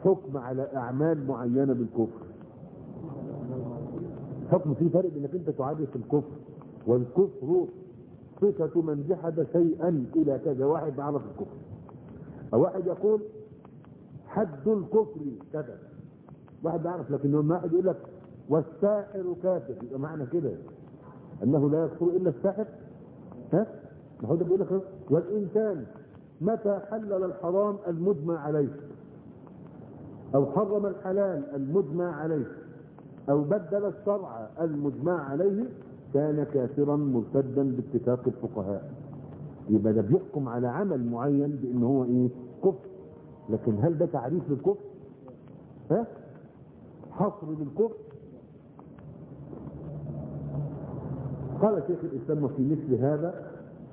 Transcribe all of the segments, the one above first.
حكم على اعمال معينه بالكفر حكم في فرق انك انت تعرف الكفر والكفر صفة من جحد شيئا الى كذا واحد عرف الكفر او واحد يقول حد الكفر كذا واحد يعرف لكن لما واحد يقول لك والساحر كافر يبقى معنى كده انه لا يكفر الا الساحر ها ما هو ده بيقول لك أهو. والانسان متى حلل الحرام المجمع عليه او حرم الحلال المجمع عليه او بدل الشرع المجمع عليه كان كافرا مرتدا باتفاق الفقهاء يبقى ده بيحكم على عمل معين بان هو ايه كفر لكن هل ده تعريف للكفر ها حصر للكفر قال شيخ الاسلام وفي مثل هذا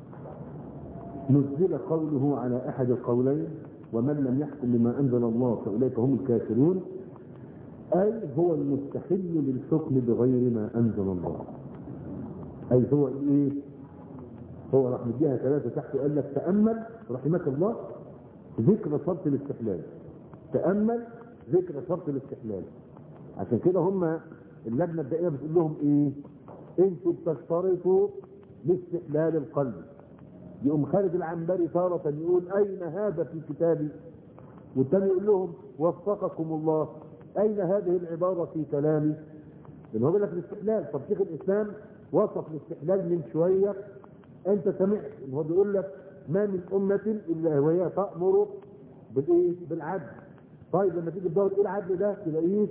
نزل قوله على احد القولين ومن لم يحكم بما انزل الله فاولئك هم الكافرون اي هو المستحل للحكم بغير ما انزل الله اي هو ايه هو راح مديها ثلاثه تحت قال لك تامل رحمك الله ذكر شرط الاستحلال تامل ذكر شرط الاستحلال عشان كده هم اللجنه الدائمه بتقول لهم ايه انتوا بتشترطوا لاستحلال القلب يقوم خالد العنبري تارة يقول أين هذا في كتابي والتاني يقول لهم وفقكم الله أين هذه العبارة في كلامي لأن هو بيقول لك الاستحلال طب شيخ الإسلام وصف الاستحلال من شوية أنت سمعت إن هو بيقول لك ما من أمة إلا وهي تأمر بالإيه؟ بالعدل طيب لما تيجي تدور إيه العدل ده تلاقيه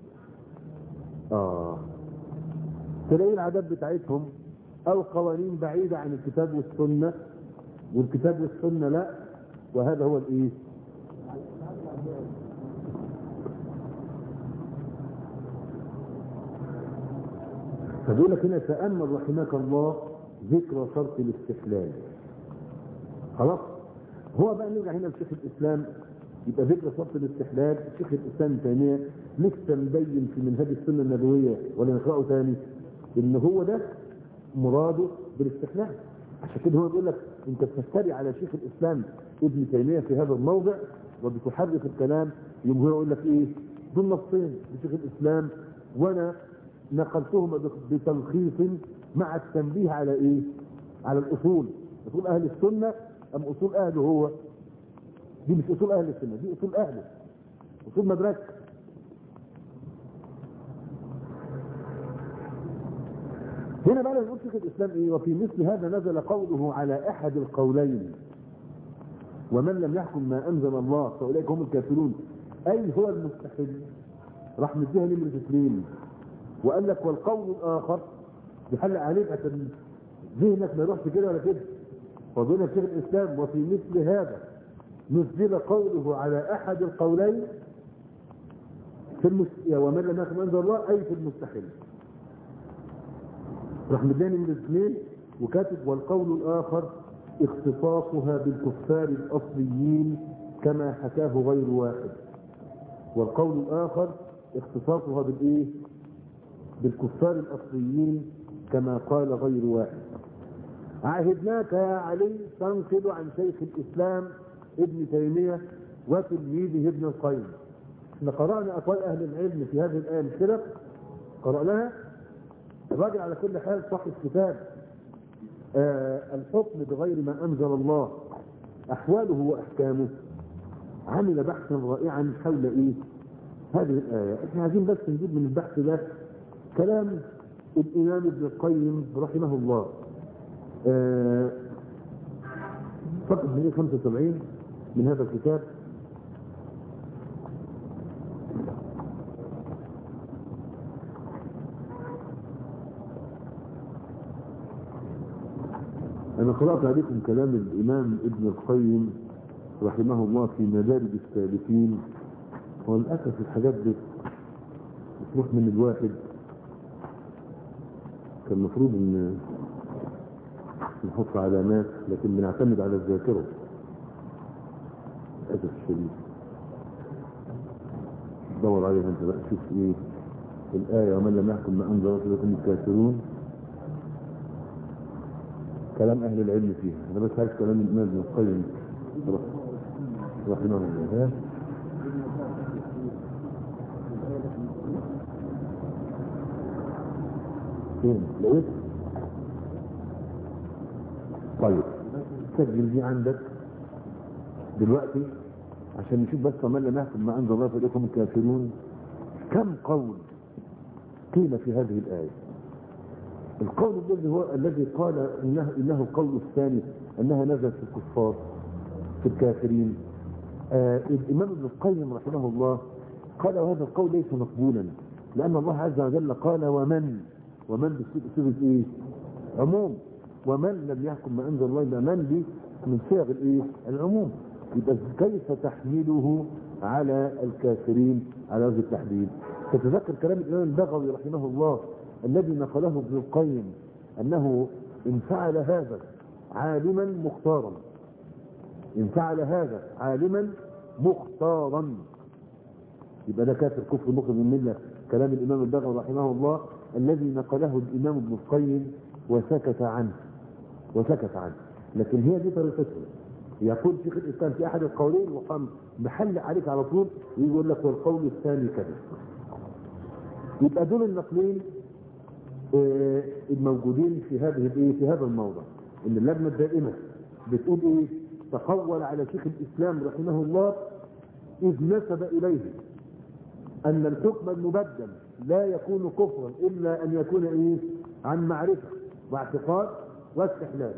آه تلاقيه العادات بتاعتهم أو قوانين بعيدة عن الكتاب والسنة والكتاب والسنة لا وهذا هو الايه فبيقول لك هنا تأمل رحمك الله ذكر شرط الاستحلال خلاص هو بقى نرجع هنا لشيخ الاسلام يبقى ذكر شرط الاستحلال شيخ الاسلام تيميه لسه مبين في منهج السنه النبويه ولا نقراه ثاني ان هو ده مراده بالاستحلال عشان كده هو بيقول لك انت بتفتري على شيخ الاسلام ابن تيميه في هذا الموضع وبتحرف الكلام يوم هو يقول لك ايه دول نصين لشيخ الاسلام وانا نقلتهما بتلخيص مع التنبيه على ايه على الاصول اصول اهل السنه ام اصول اهله هو دي مش اصول اهل السنه دي اصول اهله اصول مدرسه هنا بقى نقول شيخ الاسلام ايه وفي مثل هذا نزل قوله على احد القولين ومن لم يحكم ما انزل الله فاولئك هم الكافرون اي هو المستحل راح مديها نمرة اثنين وقال لك والقول الاخر يحل عليك عشان ذهنك ما يروحش كده ولا كده فضيلة شيخ الاسلام وفي مثل هذا نزل قوله على احد القولين في المس... ومن لم يحكم ما انزل الله اي في المستحيل راح مداني من الاثنين وكاتب والقول الاخر اختصاصها بالكفار الاصليين كما حكاه غير واحد والقول الاخر اختصاصها بالايه بالكفار الاصليين كما قال غير واحد عهدناك يا علي تنقل عن شيخ الاسلام ابن تيميه وتلميذه ابن القيم احنا قرانا اقوال اهل العلم في هذه الايه الكده قراناها الراجل على كل حال صاحب كتاب آه الحكم بغير ما انزل الله احواله واحكامه عمل بحثا رائعا حول ايه هذه الايه احنا عايزين بس نجيب من البحث ده كلام الامام ابن القيم رحمه الله آه صفحه 175 من هذا الكتاب أنا قرأت عليكم كلام الإمام ابن القيم رحمه الله في مدارج السالكين وللأسف الحاجات دي بتروح من الواحد كان المفروض إن نحط علامات لكن بنعتمد على الذاكرة للأسف الشديد دور عليها أنت بقى شوف إيه الآية ومن لم يحكم ما أنزل رسولكم الكافرون كلام أهل العلم فيها أنا بس عارف كلام الإمام ابن القيم رحمه الله فين لقيت طيب سجل دي عندك دلوقتي عشان نشوف بس ومن لم يحكم ما انزل الله فإليكم الكافرون كم قول قيل في هذه الآية القول الذي هو الذي قال إنه, إنه القول الثاني أنها نزلت في الكفار في الكافرين آه الإمام ابن القيم رحمه الله قال وهذا القول ليس مقبولا لأن الله عز وجل قال ومن ومن بصيغة إيه عموم ومن لم يحكم ما أنزل الله إلا من دي من صيغ الإيه العموم يبقى كيف تحمله على الكافرين على وجه التحديد تتذكر كلام الإمام البغوي رحمه الله الذي نقله ابن القيم أنه إن فعل هذا عالما مختارا إن فعل هذا عالما مختارا يبقى ده كافر كفر مخرج من المله كلام الإمام البغوي رحمه الله الذي نقله الإمام ابن القيم وسكت عنه وسكت عنه لكن هي دي طريقته يقول شيخ الإسلام في أحد القولين وقام محل عليك على طول ويقول لك والقول الثاني كذا يبقى دول النقلين آه، الموجودين في هذه الايه في هذا الموضع ان اللجنه الدائمه بتقول ايه تقول على شيخ الاسلام رحمه الله اذ نسب اليه ان الحكم المبدل لا يكون كفرا الا ان يكون ايه عن معرفه واعتقاد واستحلال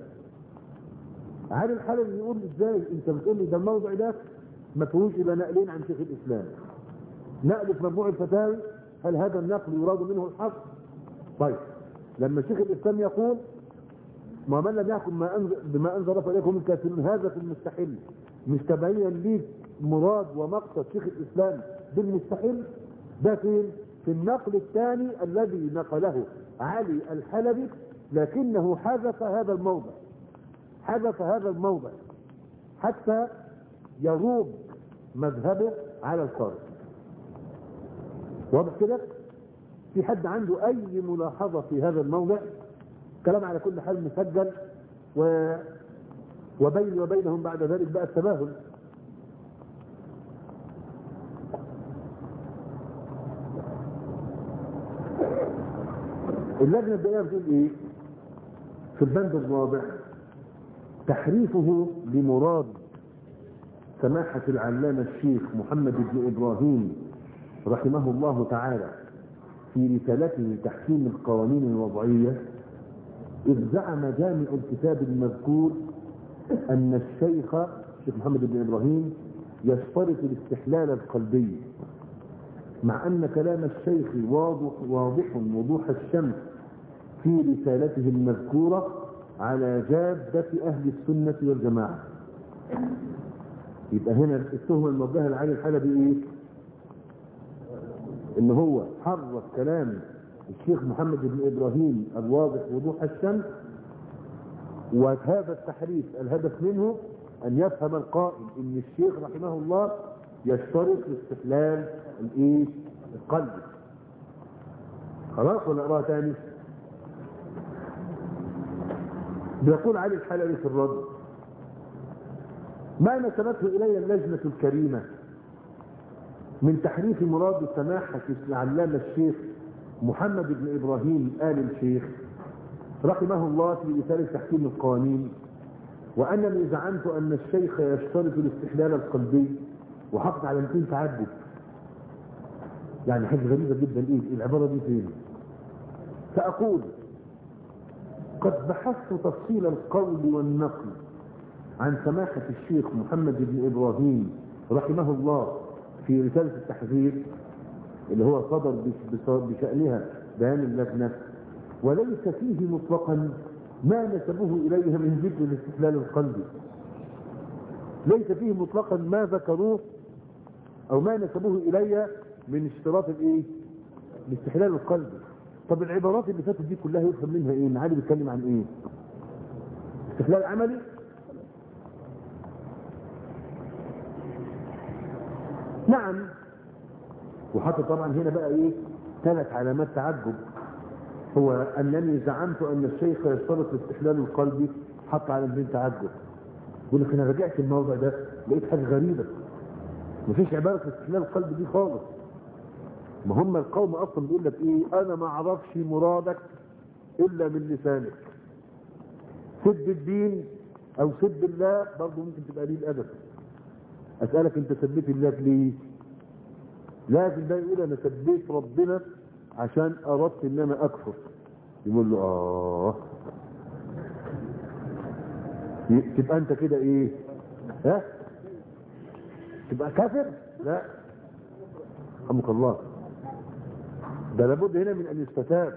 علي الحلبي يقول ازاي انت بتقول لي ده الموضع ده ما فيهوش الا نقلين عن شيخ الاسلام نقل في مجموع الفتاوي هل هذا النقل يراد منه الحق طيب لما شيخ الاسلام يقول ما من لم يحكم ما انزل بما انزل الله اليكم الكافرون هذا في المستحيل مش تبين ليك مراد ومقصد شيخ الاسلام بالمستحيل ده فين في النقل الثاني الذي نقله علي الحلبي لكنه حذف هذا الموضع حذف هذا الموضع حتى يروب مذهبه على الخارج واضح كده في حد عنده اي ملاحظة في هذا الموضع كلام على كل حال مسجل و وبيني وبينهم بعد ذلك بقى التباهل اللجنة الدائرة بتقول ايه في البند الرابع تحريفه بمراد سماحة العلامة الشيخ محمد بن إبراهيم رحمه الله تعالى في رسالته تحكيم القوانين الوضعية إذ زعم جامع الكتاب المذكور أن الشيخ الشيخ محمد بن إبراهيم يشترط الاستحلال القلبي مع أن كلام الشيخ واضح, واضح وضوح الشمس في رسالته المذكورة على جادة أهل السنة والجماعة يبقى هنا التهمة الموجهة لعلي الحلبي إيه؟ إن هو حرف كلام الشيخ محمد بن إبراهيم الواضح وضوح الشمس وهذا التحريف الهدف منه أن يفهم القائل إن الشيخ رحمه الله يشترط استحلال الإيه؟ القلب خلاص ولا أقراها تاني؟ بيقول علي الحلبي في الرد ما نسبته إلي اللجنة الكريمة من تحريف مراد سماحة العلامة الشيخ محمد بن إبراهيم آل الشيخ رحمه الله في رسالة تحكيم القوانين وأنني زعمت أن الشيخ يشترط الاستحلال القلبي وحقت على 200 تعجب يعني حاجة غريبة جدا إيه العبارة دي فين فأقول قد بحثت تفصيل القول والنقل عن سماحة الشيخ محمد بن إبراهيم رحمه الله في رسالة التحذير اللي هو صدر بشأنها بيان اللجنة وليس فيه مطلقا ما نسبوه إليها من ذكر الاستحلال القلبي ليس فيه مطلقا ما ذكروه أو ما نسبوه إلي من اشتراط الايه الاستحلال القلبي طب العبارات اللي فاتت دي كلها يفهم منها ايه معالي بيتكلم عن ايه استحلال عملي نعم وحاطط طبعا هنا بقى ايه ثلاث علامات تعجب هو انني زعمت ان الشيخ يشترط الاستحلال القلبي حط علامتين تعجب يقول لك انا رجعت الموضع ده لقيت حاجه غريبه مفيش عباره الاستحلال القلبي دي خالص ما هم القوم اصلا بيقول لك ايه انا ما اعرفش مرادك إلا من لسانك سب الدين أو سب الله برضه ممكن تبقى ليه الأدب أسألك أنت سبيت الله ليه لازم ده يقول أنا سبيت ربنا عشان أردت إن أنا أكفر يقول له آه تبقى أنت كده إيه ها تبقى كافر لا رحمك الله ده لابد هنا من أن يستتاب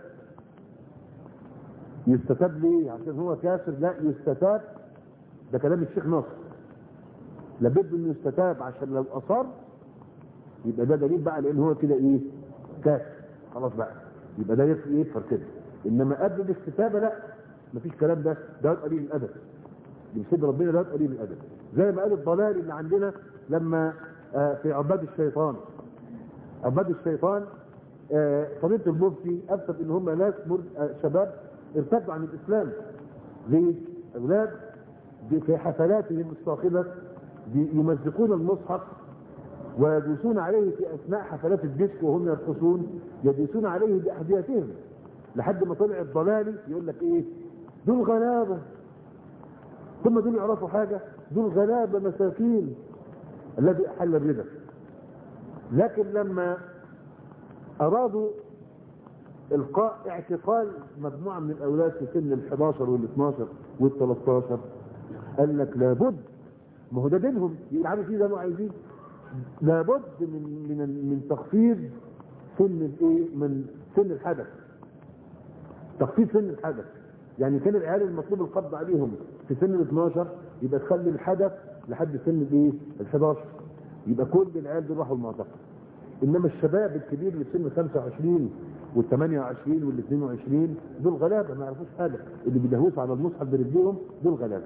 يستتاب ليه عشان هو كافر لا يستتاب ده كلام الشيخ ناصر لابد انه يستتاب عشان لو اصر يبقى ده دليل بقى لان هو كده ايه كافر خلاص بقى يبقى ده يكفر كده انما قبل الاستتابه لا مفيش كلام ده ده قليل الادب اللي بيسيب ربنا ده قليل الادب زي ما قال الضلال اللي عندنا لما آه في عباد الشيطان عباد الشيطان آه طريقه المفتي اثبت ان هم ناس آه شباب ارتدوا عن الاسلام ليه؟ اولاد في حفلاتهم الصاخبه يمزقون المصحف ويدوسون عليه في اثناء حفلات الديسكو وهم يرقصون يدوسون عليه باحذيتهم لحد ما طلع الضلالي يقول لك ايه دول غلابه ثم دول يعرفوا حاجه دول غلابه مساكين الذي احل الربا لكن لما ارادوا القاء اعتقال مجموعه من الاولاد في سن ال 11 وال 12 وال 13 قال لك لابد ما هو ده دينهم يلعبوا فيه زي ما عايزين لابد من من من تخفيض سن الايه من سن الحدث تخفيض سن الحدث يعني كان العيال المطلوب القبض عليهم في سن ال 12 يبقى تخلي الحدث لحد سن الايه ال 11 يبقى كل العيال دول راحوا المعتقل انما الشباب الكبير اللي في سن 25 وال 28 وال 22 دول غلابه ما يعرفوش حاجه اللي بيدهوسوا على المصحف برجليهم دول غلابه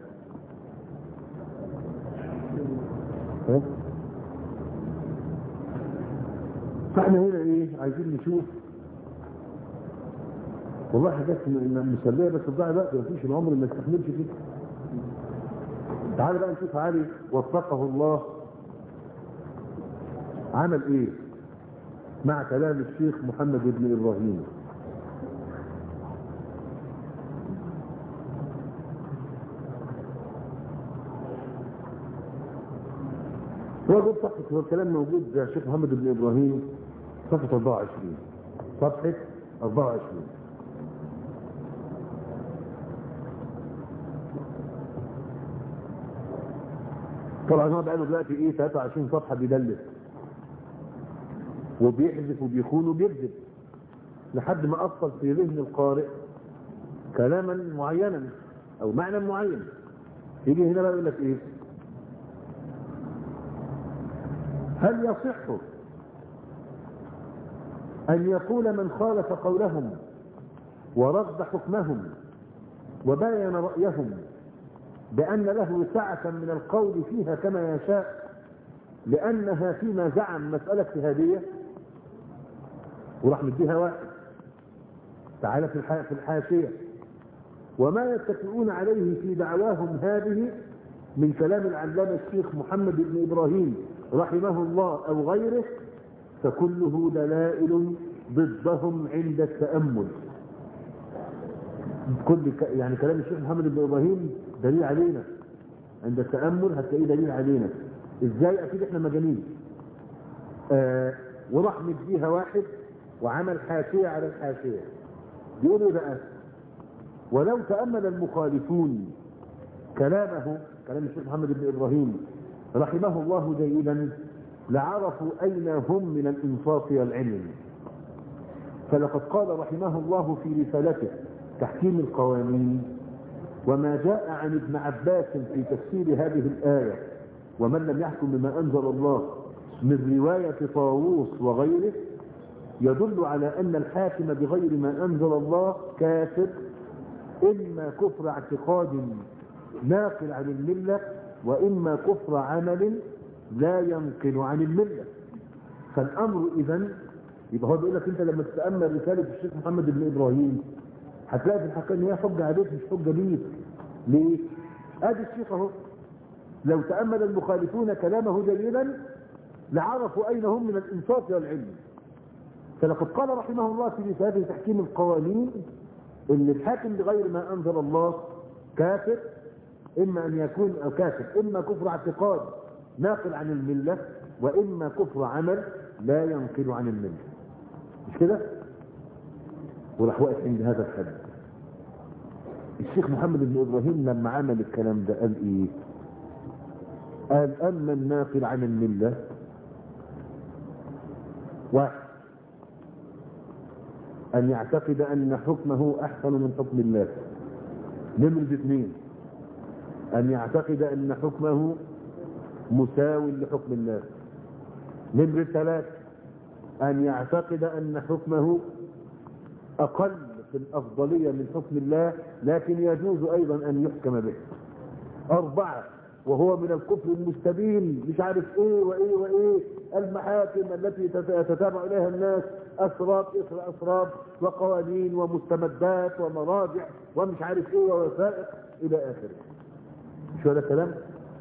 ها؟ فاحنا هنا ايه عايزين نشوف والله حاجات مسليه بس تضيع الوقت مفيش العمر ما يستحملش كده تعال بقى نشوف علي وفقه الله عمل ايه مع كلام الشيخ محمد بن ابراهيم هو ده صفحة هو الكلام موجود يا شيخ محمد بن ابراهيم صفحة 24 صفحة 24 طبعا هو بقى له دلوقتي ايه 23 صفحة بيدلس وبيحذف وبيخون وبيكذب لحد ما أصل في ذهن القارئ كلاما معينا أو معنى معين يجي هنا بقى يقول لك إيه هل يصح أن يقول من خالف قولهم ورد حكمهم وباين رأيهم بأن له سعة من القول فيها كما يشاء لأنها فيما زعم مسألة اجتهادية وراح مديها واحد تعالى في في الحاشية وما يتفقون عليه في دعواهم هذه من كلام العلامة الشيخ محمد بن إبراهيم رحمه الله أو غيره فكله دلائل ضدهم عند التأمل كل ك... يعني كلام الشيخ محمد بن إبراهيم دليل علينا عند التأمل هتلاقيه دليل علينا ازاي اكيد احنا مجانين آه وراح مديها واحد وعمل حاشية على الحاشية بيقول ايه بقى ولو تأمل المخالفون كلامه كلام الشيخ محمد بن إبراهيم رحمه الله جيدا لعرفوا أين هم من الإنصاف والعلم فلقد قال رحمه الله في رسالته تحكيم القوانين وما جاء عن ابن عباس في تفسير هذه الآية ومن لم يحكم بما أنزل الله من رواية طاووس وغيره يدل على أن الحاكم بغير ما أنزل الله كافر إما كفر اعتقاد ناقل عن الملة وإما كفر عمل لا ينقل عن الملة فالأمر إذا يبقى هو بيقول لك أنت لما تتأمل رسالة الشيخ محمد بن إبراهيم هتلاقي في الحقيقة إن هي حجة عليك مش حجة ليك ليه؟ أدي الشيخ أهو لو تأمل المخالفون كلامه جيدا لعرفوا أين هم من الإنصاف والعلم فلقد قال رحمه الله في رسالة تحكيم القوانين ان الحاكم بغير ما انزل الله كافر اما ان يكون او كافر اما كفر اعتقاد ناقل عن المله واما كفر عمل لا ينقل عن المله مش كده وراح واقف عند هذا الحد الشيخ محمد بن ابراهيم لما عمل الكلام ده قال ايه قال اما الناقل عن المله واحد أن يعتقد أن حكمه أحسن من حكم الله نمرة اثنين أن يعتقد أن حكمه مساو لحكم الله نمرة ثلاث أن يعتقد أن حكمه أقل في الأفضلية من حكم الله لكن يجوز أيضا أن يحكم به أربعة وهو من الكفر المستبين مش عارف ايه وايه وايه المحاكم التي يتتابع اليها الناس اسراب اثر اسراب وقوانين ومستمدات ومراجع ومش عارف ايه ووثائق الى اخره مش هذا الكلام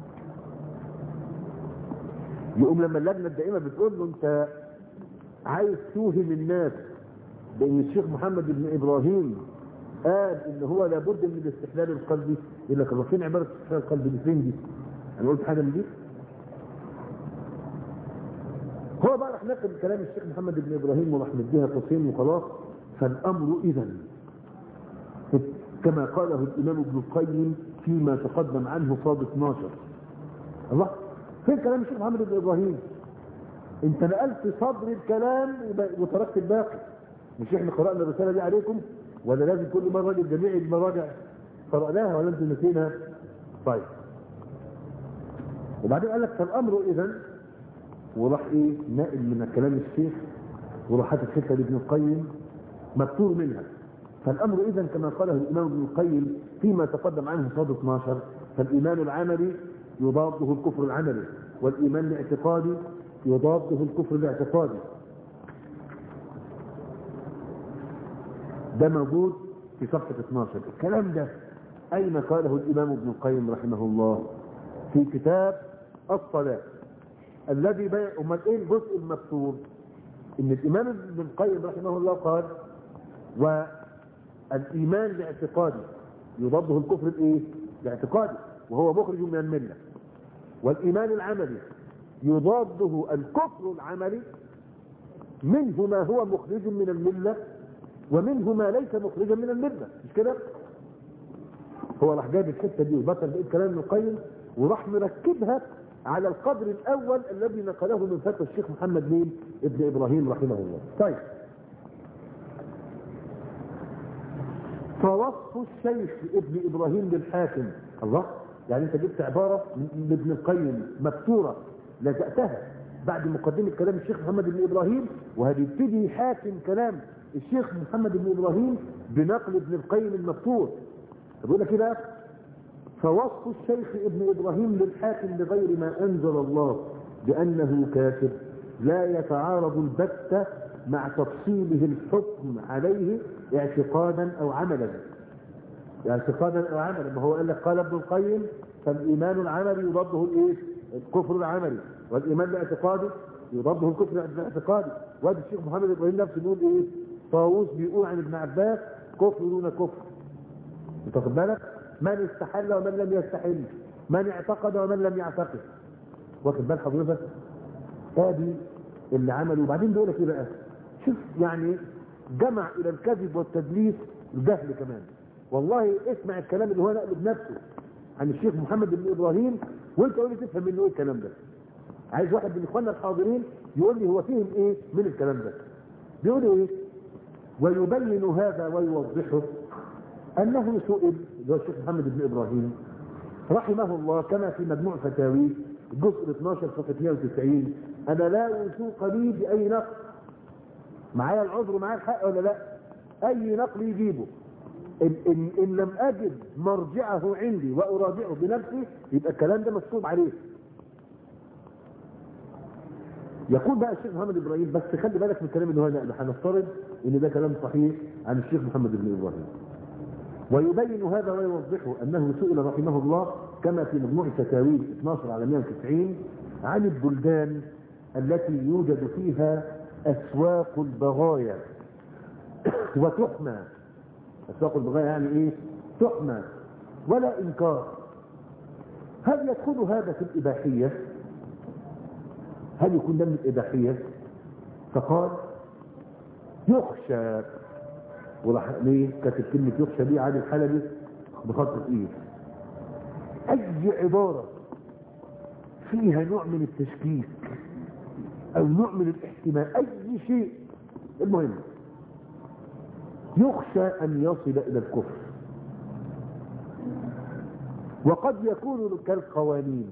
يقوم لما اللجنه الدائمه بتقول له انت عايز توهم الناس بان الشيخ محمد بن ابراهيم قال ان هو لابد من الاستحلال القلبي يقول لك هو فين عباره الاستحلال القلبي دي فين دي؟ انا قلت حاجه من دي؟ هو بقى راح ناخد كلام الشيخ محمد بن ابراهيم وراح مديها قوسين وخلاص فالامر اذا كما قاله الامام ابن القيم فيما تقدم عنه صاد 12 الله فين كلام الشيخ محمد بن ابراهيم؟ انت نقلت صدر الكلام وتركت الباقي مش احنا قرانا الرساله دي عليكم ولا لازم كل مرة لجميع المراجع قرأناها ولا انتم نسينا طيب وبعدين قال لك فالامر اذا وراح ايه نائل من كلام الشيخ وراح حاطط حته لابن القيم مكتوب منها فالامر اذا كما قاله الامام ابن القيم فيما تقدم عنه صاد 12 فالايمان العملي يضاده الكفر العملي والايمان الاعتقادي يضاده الكفر الاعتقادي ده موجود في صفحة 12 الكلام ده أين قاله الإمام ابن القيم رحمه الله في كتاب الصلاة الذي بيع أمال إيه الجزء المكتوب إن الإمام ابن القيم رحمه الله قال والإيمان الاعتقادي يضاده الكفر الإيه؟ الاعتقادي وهو مخرج من الملة والإيمان العملي يضاده الكفر العملي منه ما هو مخرج من المله ومنه ما ليس مخرجا من المله مش كده هو راح جايب الحته دي وبطل بقيه كلام ابن القيم وراح مركبها على القدر الاول الذي نقله من فتوى الشيخ محمد مين ابن ابراهيم رحمه الله طيب فوصف الشيخ ابن ابراهيم للحاكم الله يعني انت جبت عباره من ابن القيم مكسوره لزقتها بعد مقدمه كلام الشيخ محمد بن ابراهيم وهتبتدي حاكم كلام الشيخ محمد بن ابراهيم بنقل ابن القيم المفتوح بيقول لك كده فوصف الشيخ ابن ابراهيم للحاكم بغير ما انزل الله بانه كافر لا يتعارض البتة مع تفصيله الحكم عليه اعتقادا او عملا اعتقادا او عملا ما هو قال لك قال ابن القيم فالايمان العملي يضاده الايه؟ الكفر العملي والايمان الاعتقادي يضاده الكفر الاعتقادي وادي الشيخ محمد ابراهيم نفسه بيقول ايه؟ طاووس بيقول عن ابن عباس كفر دون كفر انت واخد بالك من استحل ومن لم يستحل من اعتقد ومن لم يعتقد واخد بال حضرتك ادي اللي عمله وبعدين بيقول لك ايه بقى شوف يعني جمع الى الكذب والتدليس الجهل كمان والله اسمع الكلام اللي هو نقله بنفسه عن الشيخ محمد بن ابراهيم وانت قول لي تفهم منه ايه الكلام ده عايز واحد من اخواننا الحاضرين يقول لي هو فهم ايه من الكلام ده بيقول ايه ويبين هذا ويوضحه أنه سئل اللي هو الشيخ محمد بن إبراهيم رحمه الله كما في مجموع فتاويه الجزء 12 صفحه 190 أنا لا وثوق لي بأي نقل معايا العذر معايا الحق ولا لا أي نقل يجيبه إن, إن, إن لم أجد مرجعه عندي وأراجعه بنفسي يبقى الكلام ده مكتوب عليه يقول بقى الشيخ محمد ابراهيم بس خلي بالك من الكلام اللي هو نقله هنفترض ان ده كلام صحيح عن الشيخ محمد بن ابراهيم ويبين هذا ويوضحه انه سئل رحمه الله كما في مجموع فتاويه 12 على 190 عن البلدان التي يوجد فيها اسواق البغايا وتحمى أسواق البغاية يعني إيه تحمى ولا إنكار هل يدخل هذا في الإباحية هل يكون ده من الإباحية فقال يخشى وراح ليه كاتب كلمة يخشى دي عادل الحلبي بخط الايد اي عبارة فيها نوع من التشكيك او نوع من الاحتمال اي شيء المهم يخشى ان يصل الى الكفر وقد يكون كالقوانين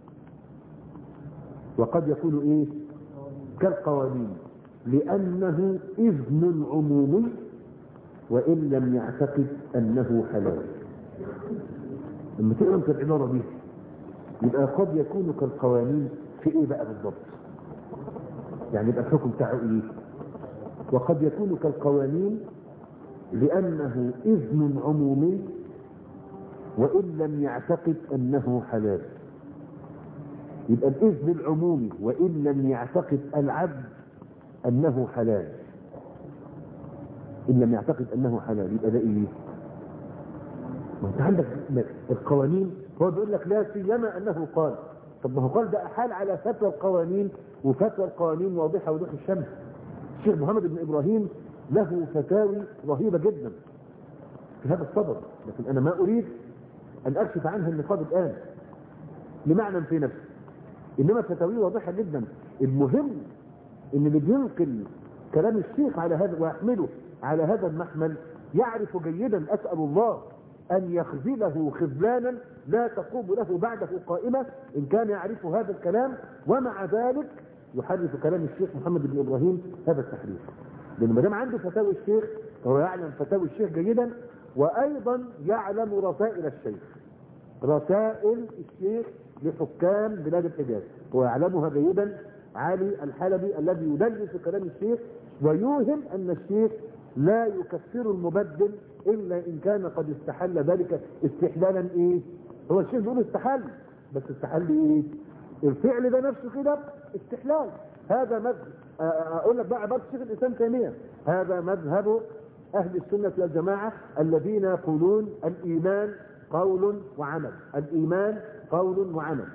وقد يكون ايه كالقوانين لانه اذن عمومي وان لم يعتقد انه حلال لما تقرا في العباره دي يبقى قد يكون كالقوانين في ايه بقى بالضبط يعني يبقى الحكم بتاعه ايه وقد يكون كالقوانين لانه اذن عمومي وان لم يعتقد انه حلال يبقى الاذن العمومي وان لم يعتقد العبد انه حلال ان لم يعتقد انه حلال يبقى ده ايه ما انت عندك القوانين هو بيقول لك لا سيما انه قال طب ما هو قال ده احال على فتوى القوانين وفتوى القوانين واضحه وضوح الشمس الشيخ محمد بن ابراهيم له فتاوي رهيبه جدا في هذا الصدد لكن انا ما اريد ان اكشف عنها النقاب الان لمعنى في نفسي انما فتاويه واضحه جدا المهم ان اللي بينقل كلام الشيخ على هذا ويحمله على هذا المحمل يعرف جيدا اسال الله ان يخذله خذلانا لا تقوم له بعده قائمه ان كان يعرف هذا الكلام ومع ذلك يحرف كلام الشيخ محمد بن ابراهيم هذا التحريف لان ما دام عنده فتاوي الشيخ هو يعلم فتاوي الشيخ جيدا وايضا يعلم رسائل الشيخ رسائل الشيخ لحكام بلاد الحجاز هو يعلمها جيدا علي الحلبي الذي يدلس كلام الشيخ ويوهم ان الشيخ لا يكفر المبدل الا ان كان قد استحل ذلك استحلالا ايه هو الشيخ بيقول استحل بس استحل ايه الفعل ده نفسه كده استحلال هذا مذهب اقول لك بقى عباره الشيخ الاسلام تيميه هذا مذهب اهل السنه والجماعه الذين يقولون الايمان قول وعمل الايمان قول وعمل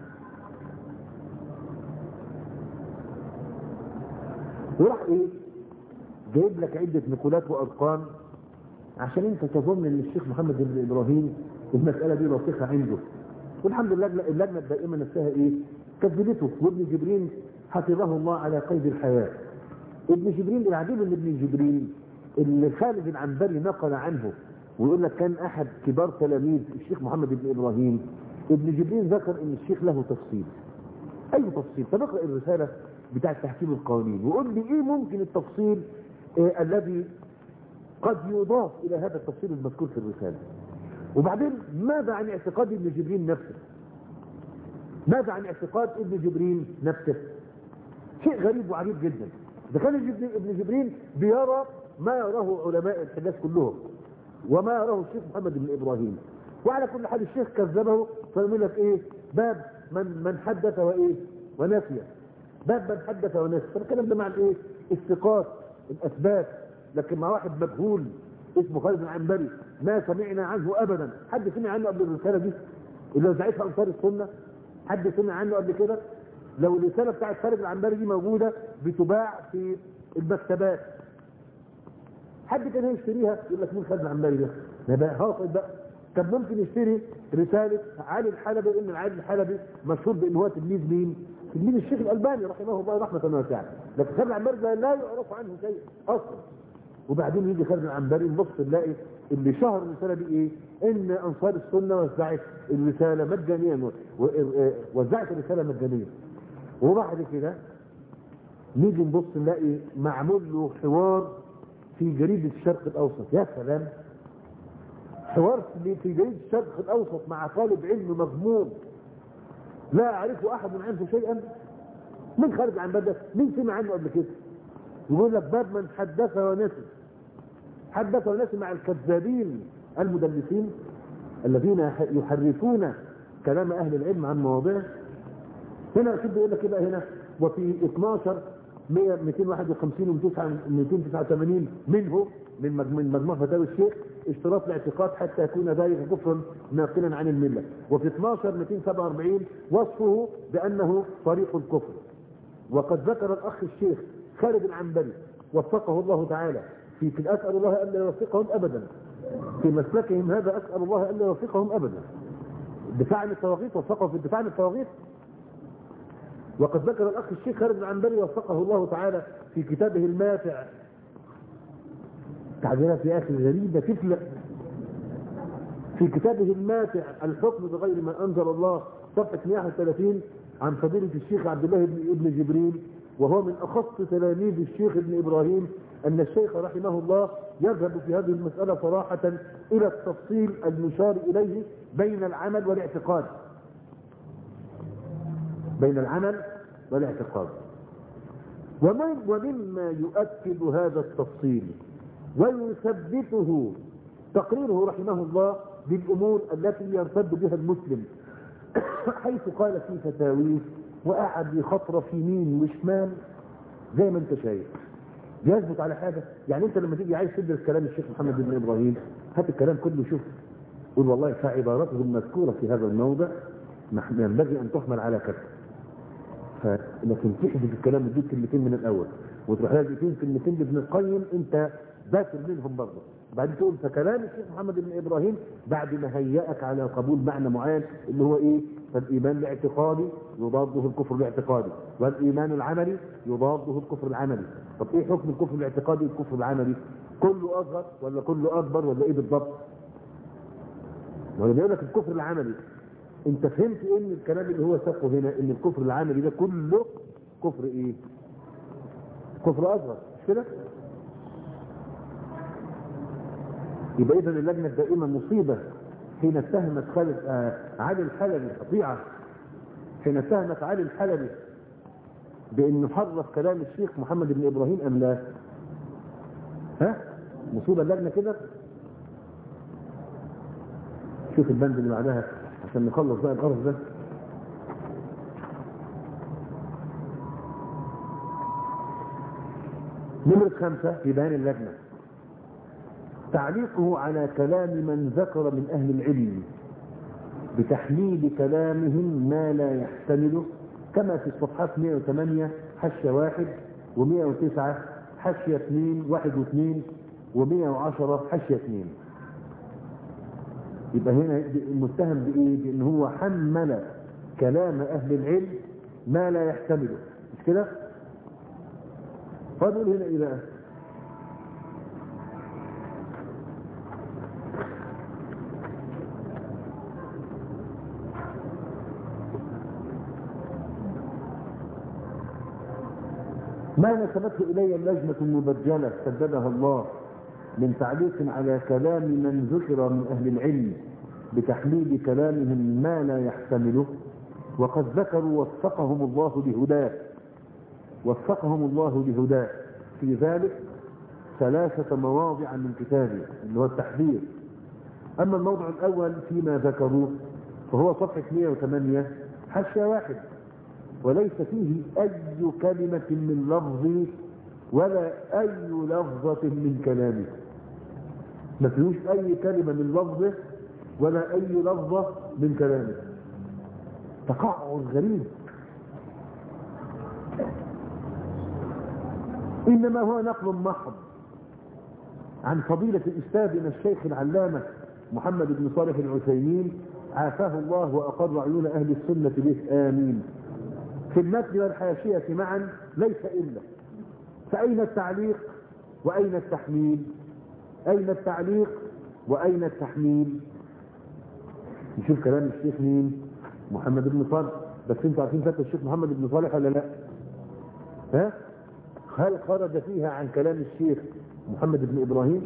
وراح ايه جايب لك عدة نقولات وارقام عشان انت تظن ان الشيخ محمد بن ابراهيم المسألة دي راسخة عنده والحمد لله اللجنة الدائمة نفسها ايه كذبته وابن جبريل حفظه الله على قيد الحياة ابن جبريل العجيب ان ابن جبريل اللي خالد العنبري نقل عنه ويقول لك كان احد كبار تلاميذ الشيخ محمد بن ابراهيم ابن جبريل ذكر ان الشيخ له تفصيل اي تفصيل فنقرا الرساله بتاع تحكيم القوانين وقول لي ايه ممكن التفصيل إيه الذي قد يضاف الى هذا التفصيل المذكور في الرساله وبعدين ماذا عن اعتقاد ابن جبريل نفسه ماذا عن اعتقاد ابن جبريل نفسه شيء غريب وعجيب جدا ده كان ابن جبريل بيرى ما يراه علماء الحجاز كلهم وما يراه الشيخ محمد بن ابراهيم وعلى كل حال الشيخ كذبه فيقول لك ايه باب من من حدث وايه ونسي باب من حدث ونسي فالكلام ده مع الايه الثقات الاثبات لكن مع واحد مجهول اسمه خالد العنبري ما سمعنا عنه ابدا حد سمع عنه قبل الرساله دي اللي وزعتها انصار السنه حد سمع عنه قبل كده لو الرساله بتاعت خالد العنبري دي موجوده بتباع في المكتبات حد كان يشتريها يقول لك مين خالد العنبري ده ده بقى هاطل بقى طب ممكن يشتري رساله علي الحلبي ان علي الحلبي مشهور بان هو تلميذ مين؟ تلميذ الشيخ الالباني رحمه الله رحمه واسعه لكن خالد العنبري ده لا يعرف عنه شيء اصلا وبعدين يجي خالد العنبري نبص نلاقي اللي شهر الرساله دي ايه؟ ان انصار السنه وزعت الرساله مجانيا وزعت الرساله مجانيا وبعد كده نيجي نبص نلاقي معمول له حوار في جريدة الشرق الأوسط يا سلام حوار في جريدة الشرق الأوسط مع طالب علم مضمون لا يعرفه أحد من عنه شيئا من خارج عن بدأ مين سمع عنه قبل كده يقول لك باب من حدث ونسي حدث ونسي مع الكذابين المدلسين الذين يحرفون كلام أهل العلم عن مواضعه هنا شد يقول لك كده هنا وفي 12 100 251 و289 منه من مج- من مجموع فتاوى الشيخ اشتراط الاعتقاد حتى يكون ذلك كفرا ناقلا عن المله وفي 12 247 وصفه بانه طريق الكفر وقد ذكر الاخ الشيخ خالد العنبري وفقه الله تعالى في في اسال الله الا يوفقهم ابدا في مسلكهم هذا اسال الله الا يوفقهم ابدا الدفاع عن الطواغيت وفقه في الدفاع عن الطواغيت وقد ذكر الاخ الشيخ خالد العنبري وفقه الله تعالى في كتابه الماتع تعبيرات يا اخي غريبه تفلق في كتابه الماتع الحكم بغير ما انزل الله صفحه 131 عن فضيله الشيخ عبد الله بن ابن جبريل وهو من اخص تلاميذ الشيخ ابن ابراهيم ان الشيخ رحمه الله يذهب في هذه المساله صراحه الى التفصيل المشار اليه بين العمل والاعتقاد بين العمل والاعتقاد ومن ومما يؤكد هذا التفصيل ويثبته تقريره رحمه الله بالامور التي يرتد بها المسلم حيث قال في فتاويه وقعد يخطرف يمين وشمال زي ما انت شايف بيثبت على حاجه يعني انت لما تيجي عايز تدرس كلام الشيخ محمد بن ابراهيم هات الكلام كله شوف قول والله فعبارته المذكوره في هذا الموضع نحن ينبغي ان تحمل على كذا ف- لكن تحذف الكلام وتجيب كلمتين من الاول وتروح لازم كلمتين لابن القيم انت باكر منهم برضه بعدين تقول فكلام الشيخ محمد بن ابراهيم بعد ما هيأك على قبول معنى معين اللي هو ايه؟ فالايمان الاعتقادي يضاده الكفر الاعتقادي والايمان العملي يضاده الكفر العملي طب ايه حكم الكفر الاعتقادي والكفر العملي؟ كله اصغر ولا كله اكبر ولا ايه بالضبط؟ ولا بيقول لك الكفر العملي انت فهمت ايه من الكلام اللي هو ساقه هنا ان الكفر العملي ده كله كفر ايه؟ كفر اصغر مش كده؟ يبقى اذا اللجنه الدائمه مصيبه حين اتهمت خالد آه علي الحلبي قطيعه حين اتهمت علي الحلبي بانه حرف كلام الشيخ محمد بن ابراهيم ام لا؟ ها؟ مصيبه اللجنه كده؟ شوف البند اللي بعدها عشان نخلص بقى القرف ده نمرة خمسة في بيان اللجنة تعليقه على كلام من ذكر من أهل العلم بتحليل كلامهم ما لا يحتمله كما في الصفحات 108 حاشية واحد و109 حاشية 2 واحد واثنين و110 حاشية 2 يبقى هنا المتهم بإيه؟ بأن هو حمل كلام أهل العلم ما لا يحتمله مش كده؟ فاضل هنا إيه بقى؟ ما نسبته إلي اللجنة المبجلة سددها الله من تعليق على كلام من ذكر من أهل العلم بتحليل كلامهم ما لا يحتمله وقد ذكروا وفقهم الله لهداه وفقهم الله لهداه في ذلك ثلاثة مواضع من كتابه اللي هو التحذير أما الموضع الأول فيما ذكروه فهو صفحة 108 حاشية واحد وليس فيه أي كلمة من لفظ ولا أي لفظة من كلامه ما فيهوش أي كلمة من لفظه ولا أي لفظة من كلامه تقعر غريب إنما هو نقل محض عن فضيلة الأستاذنا الشيخ العلامة محمد بن صالح العثيمين عافاه الله وأقر عيون أهل السنة به آمين في المتن والحاشية معا ليس إلا فأين التعليق وأين التحميل أين التعليق وأين التحميل نشوف كلام الشيخ مين محمد بن صالح بس انتوا عارفين فتى الشيخ محمد بن صالح ولا لا ها هل خرج فيها عن كلام الشيخ محمد بن إبراهيم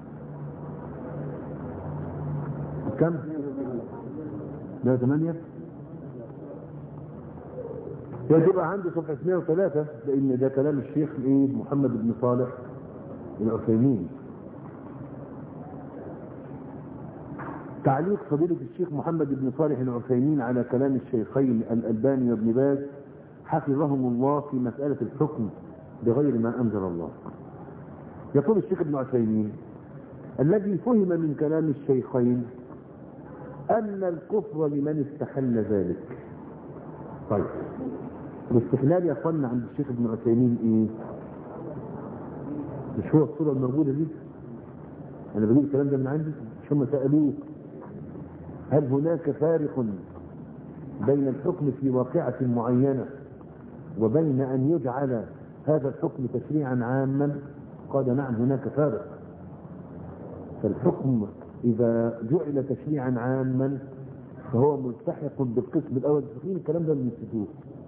كم 108 يبقى عندي صفحة 103 لأن ده كلام الشيخ إيه محمد بن صالح العثيمين تعليق فضيلة الشيخ محمد بن صالح العثيمين على كلام الشيخين الألباني وابن باز حفظهم الله في مسألة الحكم بغير ما أنزل الله يقول الشيخ ابن عثيمين الذي فهم من كلام الشيخين أن الكفر لمن استحل ذلك طيب الاستحلال يا اخوانا عند الشيخ ابن عثيمين ايه مش هو الصورة الموجودة دي انا بجيب الكلام ده من عندي مش هم سألوه هل هناك فارق بين الحكم في واقعة معينة وبين ان يجعل هذا الحكم تشريعا عاما قال نعم هناك فارق فالحكم اذا جعل تشريعا عاما فهو ملتحق بالقسم الاول فاكرين الكلام ده من السجود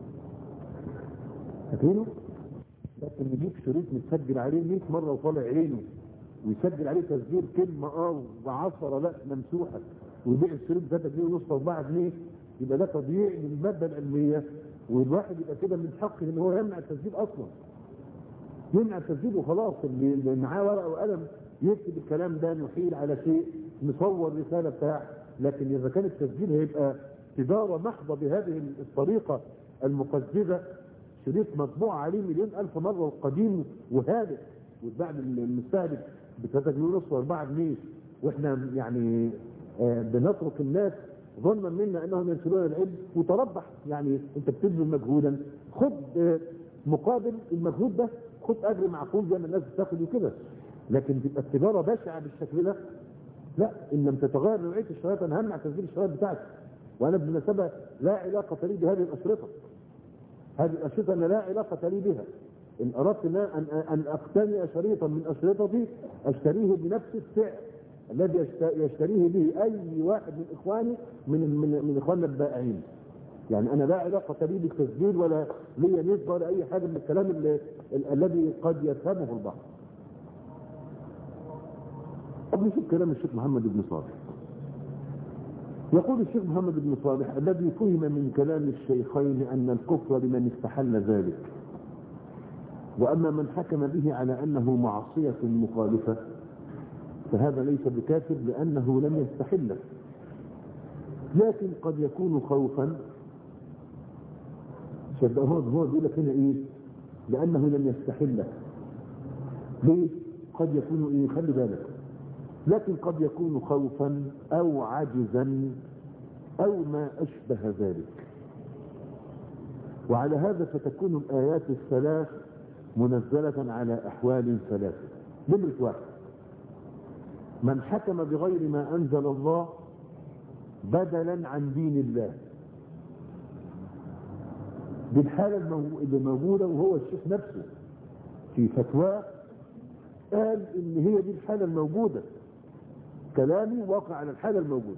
فاكرينه لكن يجيب شريط متسجل عليه 100 مره وطالع عينه ويسجل عليه تسجيل كلمه اه وعشرة لا ممسوحه ويبيع الشريط ده جنيه ونص او 4 جنيه يبقى ده تضييع للماده العلميه والواحد يبقى كده من حقه ان هو يمنع التسجيل اصلا يمنع التسجيل وخلاص اللي معاه ورقه وقلم يكتب الكلام ده نحيل على شيء نصور رساله بتاع لكن اذا كان التسجيل هيبقى تجاره محضه بهذه الطريقه المقززه شريط مطبوع عليه مليون الف مره وقديم وهادئ واتباع للمستهلك ب 3 جنيه ونص و4 جنيه واحنا يعني آه بنترك الناس ظنا منا انهم ينشرون العلم وتربح يعني انت بتبذل مجهودا خد آه مقابل المجهود ده خد اجر معقول زي ما الناس بتاخد وكده لكن تبقى التجاره بشعه بالشكل ده لا ان لم تتغير نوعيه الشرايط انا همنع تسجيل الشرايط بتاعتي وانا بالمناسبه لا علاقه لي بهذه الاشرطه هذه الاشرطه انا لا علاقه لي بها ان اردت ان ان اقتني شريطا من اشرطتي اشتريه بنفس السعر الذي يشتريه به اي واحد من اخواني من من من اخواننا البائعين يعني انا لا علاقه لي بالتسجيل ولا لي نسبه ولا اي حاجه من الكلام اللي الذي قد يفهمه البعض طب نشوف كلام الشيخ محمد بن صالح يقول الشيخ محمد بن صالح الذي فهم من كلام الشيخين أن الكفر لمن استحل ذلك وأما من حكم به على أنه معصية مخالفة فهذا ليس بكافر لأنه لم يستحله لكن قد يكون خوفا شبه هو هو بيقول لك هنا ايه لأنه لم يستحله ليه قد يكون ايه خلي بالك لكن قد يكون خوفا او عجزا او ما اشبه ذلك وعلى هذا فتكون الايات الثلاث منزلة على احوال ثلاثة نمرة واحد من حكم بغير ما انزل الله بدلا عن دين الله دي الحالة اللي موجودة وهو الشيخ نفسه في فتواه قال ان هي دي الحالة الموجودة كلامي واقع على الحالة الموجودة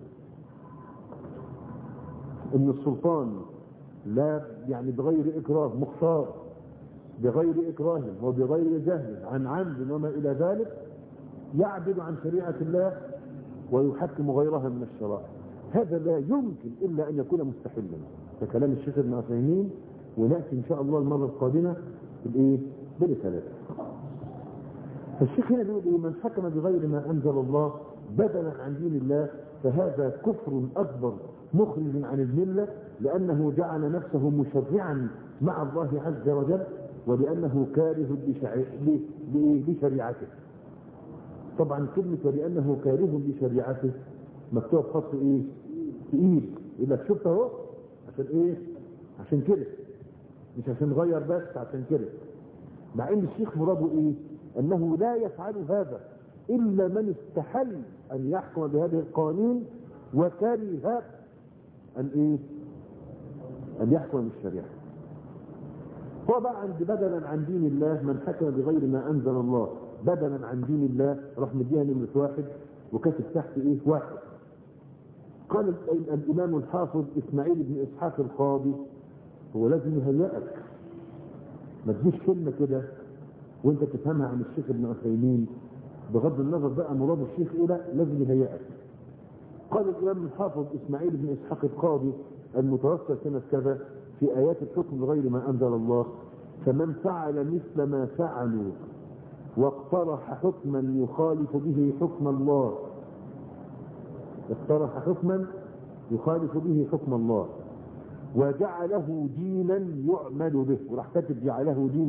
ان السلطان لا يعني بغير اكراه مختار بغير اكراه وبغير جهل عن عمد وما الى ذلك يعبد عن شريعة الله ويحكم غيرها من الشرائع هذا لا يمكن الا ان يكون مستحلا ده كلام الشيخ ابن عثيمين وناتي ان شاء الله المره القادمه بالايه؟ برسالته. فالشيخ هنا بيقول ايه؟ من حكم بغير ما انزل الله بدلا عن دين الله فهذا كفر اكبر مخرج عن المله لانه جعل نفسه مشرعا مع الله عز وجل ولانه كاره لشريعته. طبعا كلمه ولانه كاره لشريعته مكتوب خط ايه؟ تقيل يقول لك شفت اهو عشان ايه؟ عشان كده مش عشان غير بس عشان كده مع ان الشيخ مراده ايه؟ انه لا يفعل هذا الا من استحل ان يحكم بهذه القوانين وكره ان ايه؟ ان يحكم بالشريعه. هو بقى عند بدلا عن دين الله من حكم بغير ما انزل الله بدلا عن دين الله راح مديها نمرة واحد وكاتب تحت ايه؟ واحد. قال الامام الحافظ اسماعيل بن اسحاق القاضي هو لازم يهيئك ما تجيش كلمه كده وانت تفهمها عن الشيخ ابن عثيمين بغض النظر بقى مراد الشيخ ايه لا لازم يهيئك قال الامام الحافظ اسماعيل بن اسحاق القاضي المتوفى سنه كذا في ايات الحكم بغير ما انزل الله فمن فعل مثل ما فعلوا واقترح حكما يخالف به حكم الله اقترح حكما يخالف به حكم الله وجعله دينا يعمل به وراح كاتب جعله دينا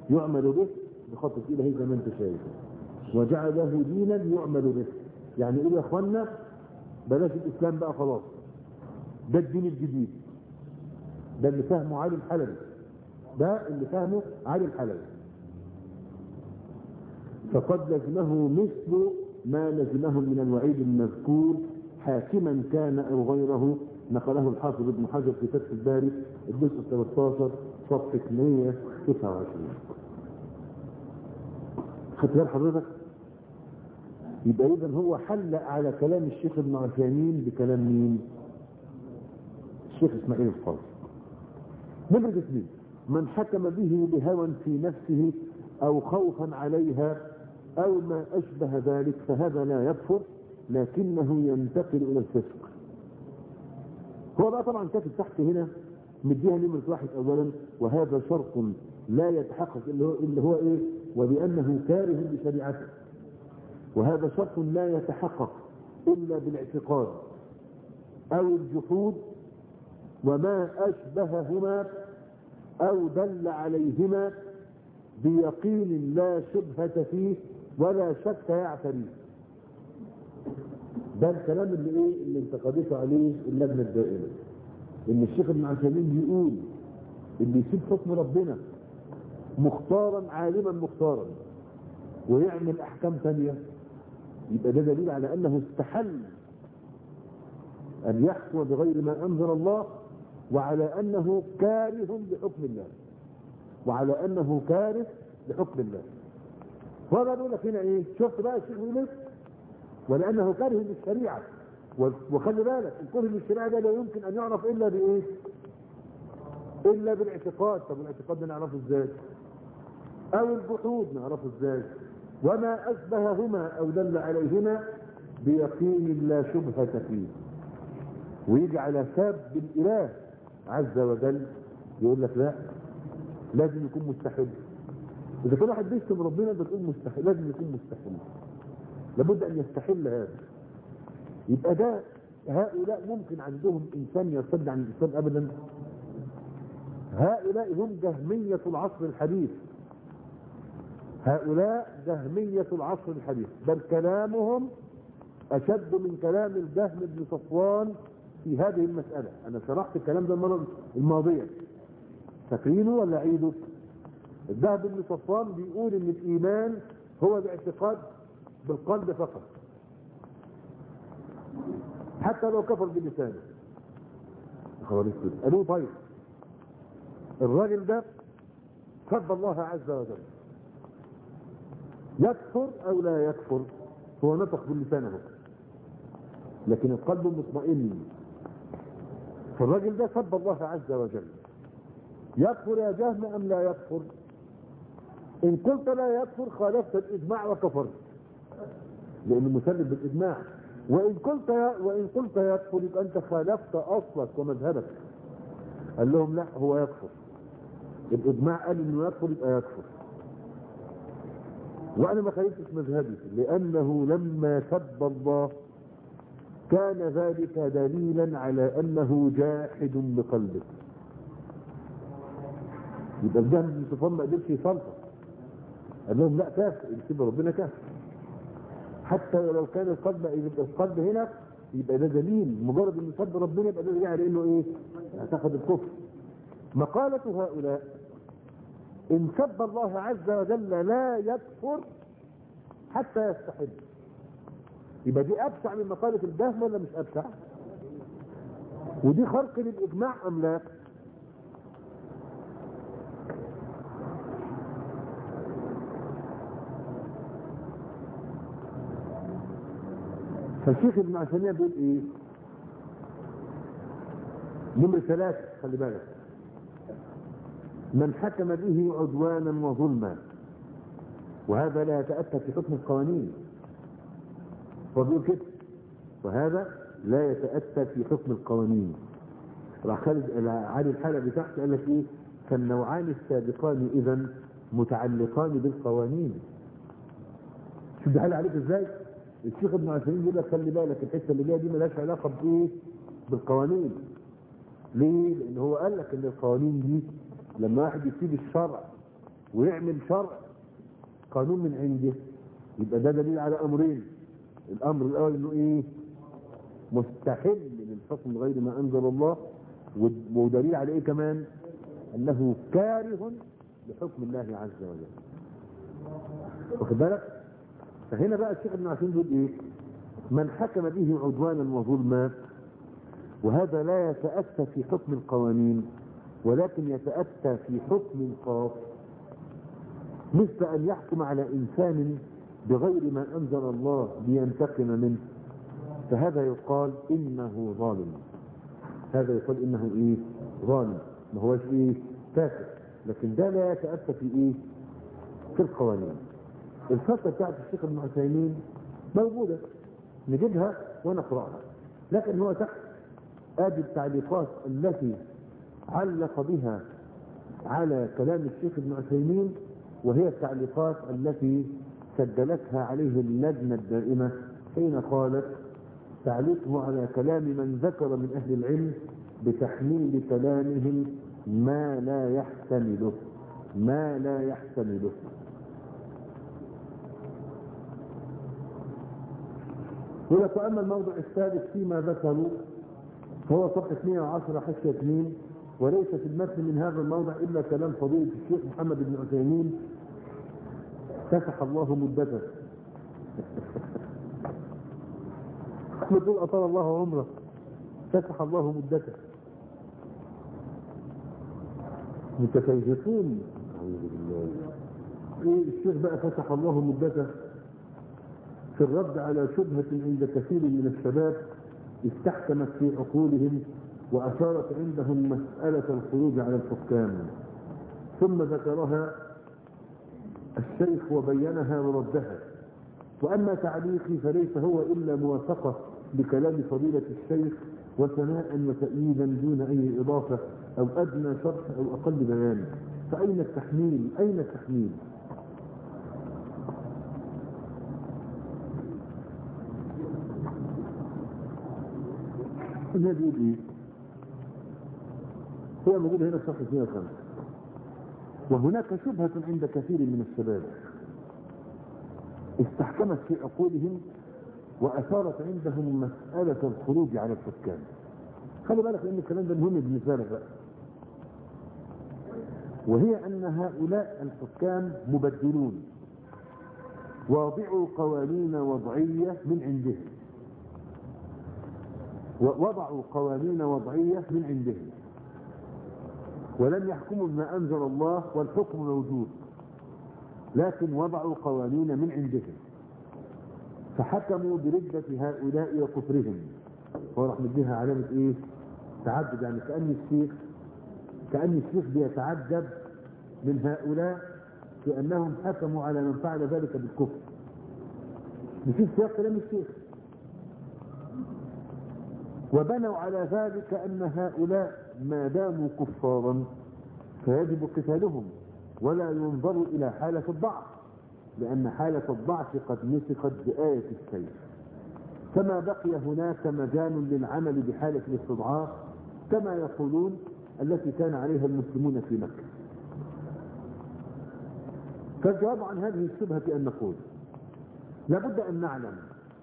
يعمل به بخط ايده هي زي ما انت شايف وجعله دينا يعمل به يعني ايه يا اخوانا بلاش الاسلام بقى خلاص ده الدين الجديد ده اللي فهمه علي الحلبي ده اللي فهمه علي الحلبي فقد لزمه مثل ما لزمه من الوعيد المذكور حاكما كان او غيره نقله الحافظ ابن حجر في فتح الباري الجزء 13 صفحه 129 خدت بال حضرتك يبقى اذا هو حل على كلام الشيخ ابن عثيمين بكلام مين الشيخ اسماعيل القاضي نمرة اثنين من حكم به بهوى في نفسه او خوفا عليها او ما اشبه ذلك فهذا لا يكفر لكنه ينتقل الى الفسق هو بقى طبعا كاتب تحت هنا مديها نمرة واحد اولا وهذا شرط لا يتحقق اللي هو, اللي هو ايه وبانه كاره لشريعته وهذا شرط لا يتحقق الا بالاعتقاد او الجحود وما اشبههما او دل عليهما بيقين لا شبهة فيه ولا شك يعتريه ده الكلام اللي ايه اللي انتقدته عليه اللجنة الدائمة ان الشيخ ابن عثيمين بيقول اللي يسيب حكم ربنا مختارا عالما مختارا ويعمل احكام ثانيه يبقى ده دليل على انه استحل ان يحكم بغير ما انزل الله وعلى انه كاره لحكم الله وعلى انه كاره لحكم الله فهذا بيقول لك هنا ايه شفت بقى الشيخ بيقول ولانه كاره للشريعه وخلي بالك الكره للشريعه ده لا يمكن ان يعرف الا بايه الا بالاعتقاد طب الاعتقاد ده نعرفه ازاي او الجحود نعرفه ازاي وما اشبههما او دل عليهما بيقين لا شبهة فيه ويجي على ساب الاله عز وجل يقول لك لا لازم يكون مستحيل اذا كل واحد بيشتم ربنا بتقول مستحيل لازم يكون مستحيل لابد ان يستحل هذا يبقى ده هؤلاء ممكن عندهم انسان يرتد عن الاسلام ابدا هؤلاء هم جهمية العصر الحديث هؤلاء جهمية العصر الحديث بل كلامهم أشد من كلام الجهم بن صفوان في هذه المسألة أنا شرحت الكلام ده المرة الماضية فاكرينه ولا عيده الذهب بن صفوان بيقول ان الايمان هو الاعتقاد بالقلب فقط حتى لو كفر بلسانه خبر اسود قالوا طيب الراجل ده سب الله عز وجل يكفر او لا يكفر هو نطق باللسان اهو لكن القلب مطمئن فالراجل ده سب الله عز وجل يكفر يا جهم ام لا يكفر ان قلت لا يكفر خالفت الاجماع وكفرت لانه مسلم بالاجماع وان قلت وان قلت يكفر يبقى انت خالفت اصلك ومذهبك قال لهم لا هو يكفر الاجماع قال انه يكفر يبقى يكفر وانا ما خالفتش مذهبي لانه لما سب الله كان ذلك دليلا على انه جاحد بقلبه يبقى الجهل بن صفوان ما قدرش يصلحه قال لهم لا كافر يسيب ربنا كافر حتى لو كان القلب يبقى القلب هنا يبقى ده دليل مجرد انه سب ربنا يبقى ده دليل على انه ايه اعتقد الكفر مقالة هؤلاء ان سب الله عز وجل لا يكفر حتى يستحل يبقى دي ابشع من مقالة الجهم ولا مش ابشع ودي خرق للاجماع ام لا فالشيخ ابن عثيمين بيقول ايه نمرة ثلاثة خلي بالك من حكم به عدوانا وظلما وهذا لا يتأتى في حكم القوانين فبيقول كده وهذا لا يتأتى في حكم القوانين راح خالد علي الحلقة تحت قال لك ايه فالنوعان السابقان اذا متعلقان بالقوانين شوف ده حل عليك ازاي الشيخ ابن عثيمين يقول لك خلي بالك الحته اللي جايه دي مالهاش علاقه بايه بالقوانين ليه لان هو قال لك ان القوانين دي لما واحد يسيب الشرع ويعمل شرع قانون من عنده يبقى ده دليل على امرين الامر الاول انه ايه مستحل للحكم غير ما انزل الله ودليل على ايه كمان انه كاره لحكم الله عز وجل واخد بالك فهنا بقى الشيخ ابن عثيمين بيقول ايه من حكم به عدوانا وظلما وهذا لا يتأتى في حكم القوانين ولكن يتأتى في حكم الخاص مثل أن يحكم على إنسان بغير ما أنزل الله لينتقم منه فهذا يقال إنه ظالم هذا يقال إنه إيه ظالم ما هوش إيه فاسد لكن ده لا يتأتى في إيه في القوانين الفترة بتاعت الشيخ ابن عثيمين موجودة نجيبها ونقرأها لكن هو تحت ادي التعليقات التي علق بها على كلام الشيخ ابن عثيمين وهي التعليقات التي سجلتها عليه اللجنة الدائمة حين قالت تعليقه على كلام من ذكر من أهل العلم بتحميل كلامهم ما لا يحتمله ما لا يحتمله ولك أما الموضع الثالث فيما ذكروا فهو صفحة 110 حاشية 2 وليس في المتن من هذا الموضع إلا كلام فضيلة الشيخ محمد بن عثيمين فتح الله مدته احمد تقول أطال الله عمره فتح الله مدته متكيفون أعوذ بالله إيه الشيخ بقى فتح الله مدته في الرد على شبهة عند كثير من الشباب استحكمت في عقولهم وأثارت عندهم مسألة الخروج على الحكام ثم ذكرها الشيخ وبينها وردها وأما تعليقي فليس هو إلا موافقة بكلام فضيلة الشيخ وثناء وتأييدا دون أي إضافة أو أدنى شرح أو أقل بيان فأين التحميل أين التحميل النبي يقول ايه هو موجود هنا في صفحه 105 وهناك شبهة عند كثير من الشباب استحكمت في عقولهم وأثارت عندهم مسألة الخروج على الحكام خلي بالك لأن الكلام ده مهم بالنسبة لك بقى وهي أن هؤلاء الحكام مبدلون واضعوا قوانين وضعية من عندهم ووضعوا قوانين وضعية من عندهم ولم يحكموا بما أنزل الله والحكم موجود لكن وضعوا قوانين من عندهم فحكموا بردة هؤلاء وكفرهم وراح مديها علامة ايه تعدد يعني كأن الشيخ كأن الشيخ بيتعجب من هؤلاء في أنهم حكموا على من فعل ذلك بالكفر نشوف سياق كلام الشيخ وبنوا على ذلك أن هؤلاء ما داموا كفارا فيجب قتالهم ولا ينظر إلى حالة الضعف لأن حالة الضعف قد نسخت بآية السيف كما بقي هناك مجال للعمل بحالة الاستضعاف كما يقولون التي كان عليها المسلمون في مكة فالجواب عن هذه الشبهة أن نقول لابد أن نعلم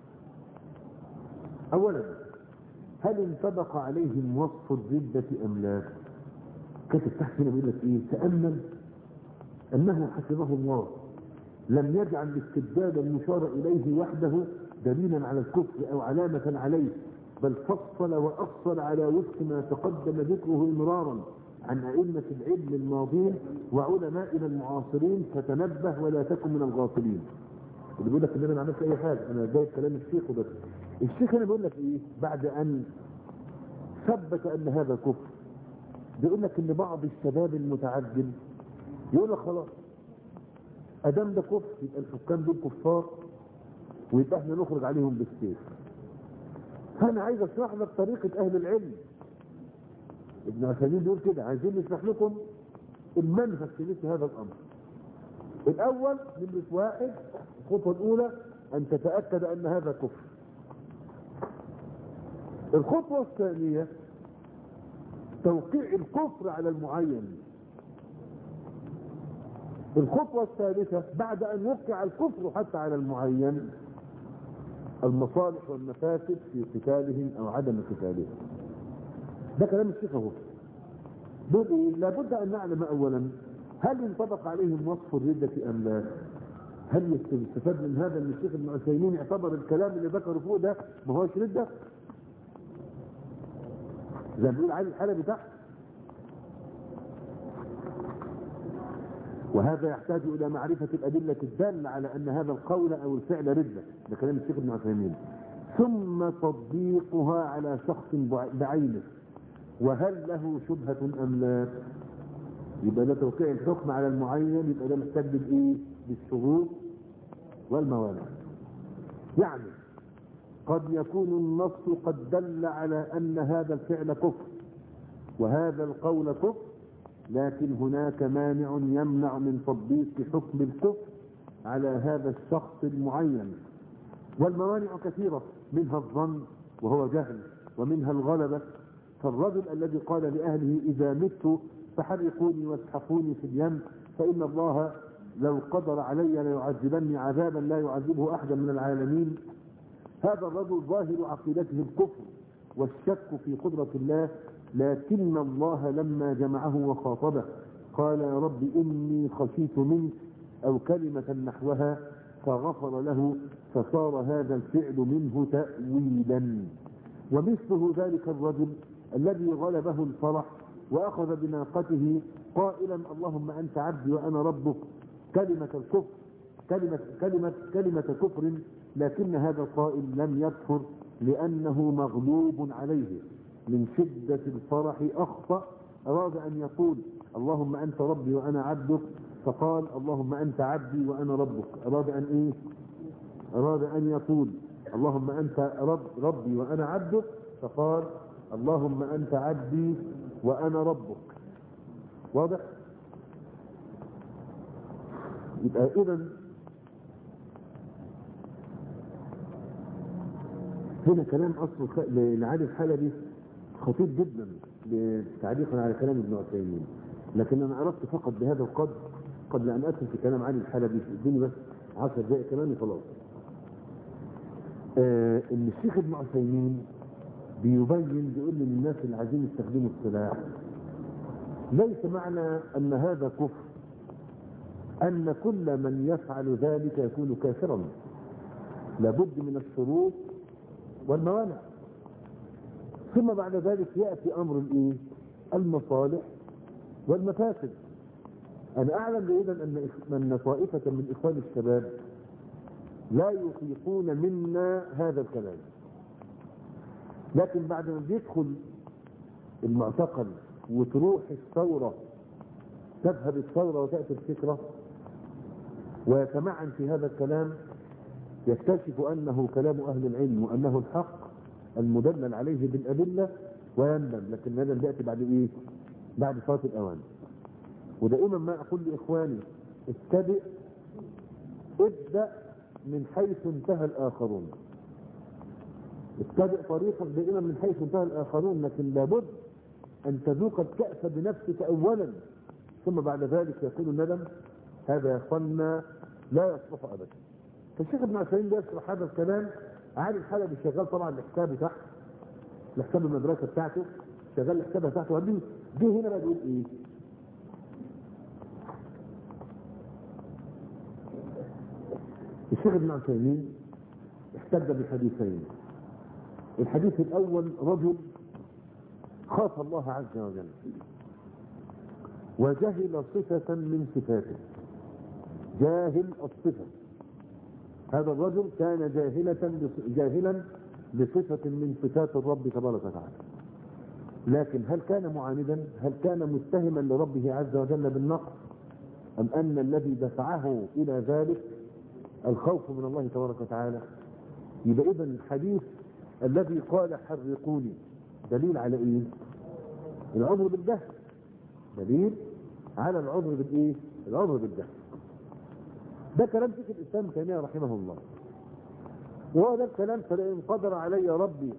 أولا هل انطبق عليهم وصف الردة أم لا كاتب تحت هنا بيقول لك ايه تأمل أنه حسبه الله لم يجعل الاستبداد المشار إليه وحده دليلا على الكفر أو علامة عليه بل فصل وأفصل على وفق ما تقدم ذكره مرارا عن أئمة العلم الماضين وعلمائنا المعاصرين فتنبه ولا تكن من الغافلين اللي بيقول لك ان انا ما عملتش اي حاجه انا جايب كلام الشيخ وبس الشيخ هنا بيقول لك ايه بعد ان ثبت ان هذا كفر بيقول لك ان بعض الشباب المتعجل يقول لك خلاص ادام ده كفر يبقى الحكام دول كفار ويبقى احنا نخرج عليهم بالسيف فانا عايز اشرح لك طريقه اهل العلم ابن عثيمين بيقول كده عايزين نشرح لكم المنهج في مثل هذا الامر الاول نمرة واحد الخطوة الاولى ان تتأكد ان هذا كفر الخطوة الثانية توقيع الكفر على المعين الخطوة الثالثة بعد أن وقع الكفر حتى على المعين المصالح والمفاسد في قتالهم أو عدم قتالهم ده كلام الشيخ اهو بيقول إيه؟ لابد أن نعلم أولا هل ينطبق عليهم وصف الردة أم لا؟ هل يستفاد من هذا ان الشيخ ابن عثيمين اعتبر الكلام اللي ذكره فوق ده ما هوش رده؟ زي ما بيقول علي الحلبي تحت وهذا يحتاج الى معرفه الادله الداله على ان هذا القول او الفعل رده ده كلام الشيخ ابن عثيمين ثم تطبيقها على شخص بعينه وهل له شبهه ام لا؟ يبقى ده توقيع الحكم على المعين يبقى ده محتاج بالايه؟ بالشروط والموانع. يعني قد يكون النص قد دل على ان هذا الفعل كفر وهذا القول كفر لكن هناك مانع يمنع من تطبيق حكم الكفر على هذا الشخص المعين والموانع كثيره منها الظن وهو جهل ومنها الغلبه فالرجل الذي قال لاهله اذا مت فحرقوني واسحقوني في اليم فإن الله لو قدر علي ليعذبني عذابا لا يعذبه أحدا من العالمين هذا الرجل ظاهر عقيدته الكفر والشك في قدرة الله لكن الله لما جمعه وخاطبه قال يا رب إني خشيت منك أو كلمة نحوها فغفر له فصار هذا الفعل منه تأويلا ومثله ذلك الرجل الذي غلبه الفرح واخذ بناقته قائلا اللهم انت عبدي وانا ربك كلمه الكفر كلمه كلمه كلمه كفر لكن هذا القائل لم يكفر لانه مغلوب عليه من شده الفرح اخطا اراد ان يقول اللهم انت ربي وانا عبدك فقال اللهم انت عبدي وانا ربك اراد ان ايه اراد ان يقول اللهم انت رب ربي وانا عبدك فقال اللهم انت عبدي وانا ربك واضح يبقى اذا هنا كلام اصله لعلي الحلبي خطير جدا تعليقا على كلام ابن عثيمين لكن انا اردت فقط بهذا القدر قبل ان ادخل في كلام علي الحلبي اديني بس 10 دقائق كمان وخلاص آه ان الشيخ ابن عثيمين بيبين بيقول للناس اللي عايزين يستخدموا السلاح ليس معنى ان هذا كفر ان كل من يفعل ذلك يكون كافرا لابد من الشروط والموانع ثم بعد ذلك ياتي امر الايه المصالح والمفاسد انا اعلم اذا ان ان طائفه من اخوان الشباب لا يطيقون منا هذا الكلام لكن بعد ما بيدخل المعتقل وتروح الثورة تذهب الثورة وتأتي الفكرة ويتمعن في هذا الكلام يكتشف أنه كلام أهل العلم وأنه الحق المدلل عليه بالأدلة ويندم لكن هذا بيأتي بعد إيه؟ بعد فات الأوان ودائما ما أقول لإخواني ابتدئ ابدأ من حيث انتهى الآخرون ابتدئ طريقك دائما من حيث انتهى الآخرون لكن لابد أن تذوق الكأس بنفسك أولا ثم بعد ذلك يكون الندم هذا يا اخوانا لا يصلح أبدا فالشيخ ابن عثيمين بيشرح هذا الكلام عالي الحلبي شغال طبعا لحسابه تحت لحساب المدرسة بتاعته شغال لحسابها تحته وبعدين جه هنا بقى بيقول ايه؟ الشيخ ابن عثيمين احتج بحديثين الحديث الاول رجل خاف الله عز وجل وجهل صفة من صفاته جاهل الصفة هذا الرجل كان جاهلة جاهلا بصفة من صفات الرب تبارك وتعالى لكن هل كان معاندا هل كان متهما لربه عز وجل بالنقص أم أن الذي دفعه إلى ذلك الخوف من الله تبارك وتعالى يبقى إذا الحديث الذي قال حرقوني دليل على ايه العذر بالجهل دليل على العذر بالايه العذر بالجهل ده كلام شيخ الاسلام تيميه رحمه الله وهو ده الكلام فلئن قدر علي ربي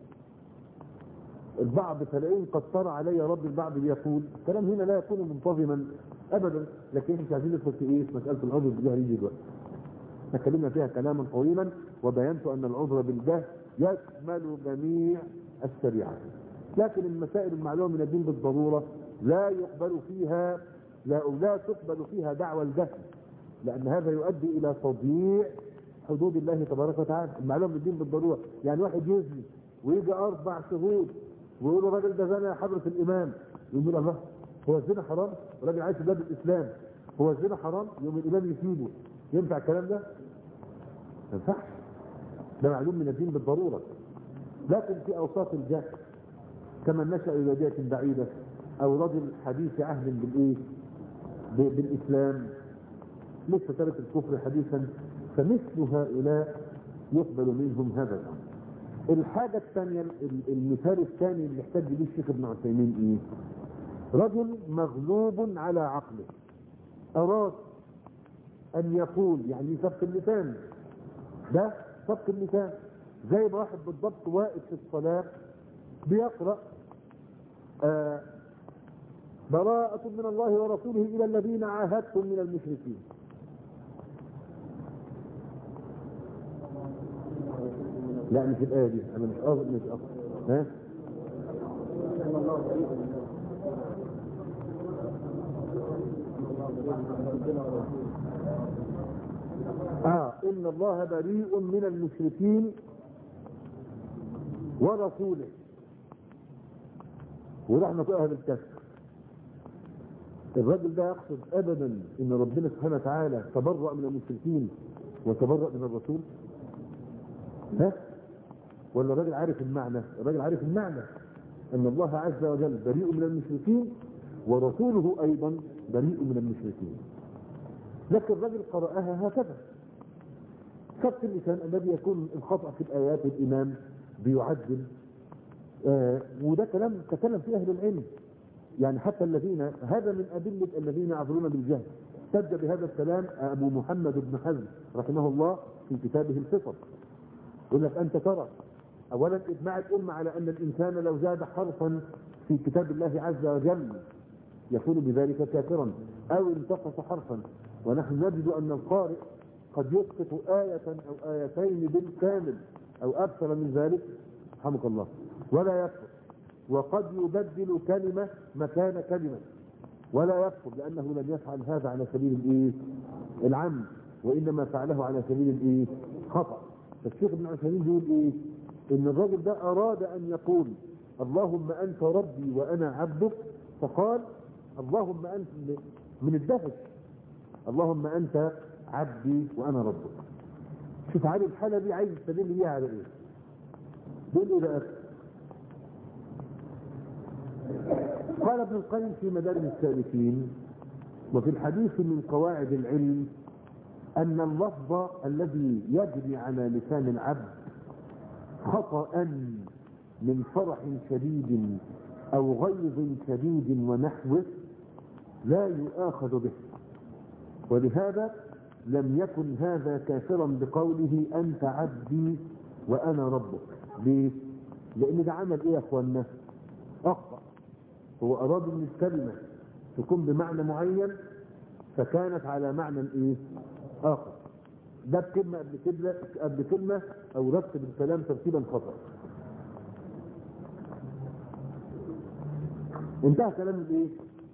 البعض فلئن قصر علي ربي البعض يقول الكلام هنا لا يكون منتظما ابدا لكن احنا مش عايزين ندخل في ايه في مساله العذر بالجهل دي دلوقتي احنا اتكلمنا فيها كلاما طويلا وبينت ان العذر بالجهل يشمل جميع الشريعه لكن المسائل المعلومه من الدين بالضروره لا يقبل فيها لا لا تقبل فيها دعوى الجهل لان هذا يؤدي الى تضييع حدود الله تبارك وتعالى المعلومه من الدين بالضروره يعني واحد يزني ويجي اربع شهود ويقولوا الراجل ده زنى يا حضره الامام يقول الله هو الزنا حرام الراجل عايش في بلاد الاسلام هو الزنا حرام يوم الامام يسيبه ينفع الكلام ده؟ ما ينفعش ده معلوم من الدين بالضروره لكن في اوساط الجهل كمن نشا الى بيئه بعيده او رجل حديث عهد بالايه؟ ب- بالاسلام لسه ترك الكفر حديثا فمثل هؤلاء يقبل منهم هذا الامر الحاجة الثانية ال- المثال الثاني اللي احتج به الشيخ ابن عثيمين ايه؟ رجل مغلوب على عقله أراد أن يقول يعني سبق اللسان ده سبق اللسان زي ما واحد بالضبط واقف في الصلاة بيقرأ آه براءة من الله ورسوله إلى الذين عاهدتم من المشركين لا مش الآية دي أنا مش قاصد مش قاصد ها آه إن الله بريء من المشركين ورسوله ونحن نقولها بالكسر الراجل ده يقصد ابدا ان ربنا سبحانه وتعالى تبرأ من المشركين وتبرأ من الرسول ها ولا الراجل عارف المعنى الراجل عارف المعنى ان الله عز وجل بريء من المشركين ورسوله ايضا بريء من المشركين لكن الراجل قرأها هكذا سبق اللسان الذي يكون الخطأ في الآيات الإمام بيعدل آه وده كلام تكلم فيه أهل العلم يعني حتى الذين هذا من أدلة الذين يعذرون بالجهل احتج بهذا الكلام أبو محمد بن حزم رحمه الله في كتابه الفطر يقول لك أنت ترى أولا إجماع الأمة على أن الإنسان لو زاد حرفا في كتاب الله عز وجل يكون بذلك كافرا أو انتقص حرفا ونحن نجد أن القارئ قد يسقط آية أو آيتين بالكامل أو أكثر من ذلك رحمك الله ولا يكفر وقد يبدل كلمة مكان كلمة ولا يكفر لأنه لم يفعل هذا على سبيل الإيه؟ العمد وإنما فعله على سبيل الإيه؟ خطأ فالشيخ ابن عثيمين بيقول إيه؟ إن الرجل ده أراد أن يقول اللهم أنت ربي وأنا عبدك فقال اللهم أنت من الدهش اللهم أنت عبدي وأنا ربك شوف علي الحلبي عايز يستدل بيها على إيه؟ بيقول إيه بقى؟ قال ابن القيم في مدارج السالكين وفي الحديث من قواعد العلم أن اللفظ الذي يجري على لسان العبد خطأ من فرح شديد أو غيظ شديد ونحوه لا يؤاخذ به ولهذا لم يكن هذا كافرا بقوله أنت عبدي وأنا ربك ليه؟ لأن ده عمل إيه يا أخوانا؟ أخطأ هو أراد أن الكلمة تكون بمعنى معين فكانت على معنى إيه؟ آخر ده بكلمة قبل كلمة قبل كلمة أو رتب الكلام ترتيبا خطأ انتهى كلام الايه؟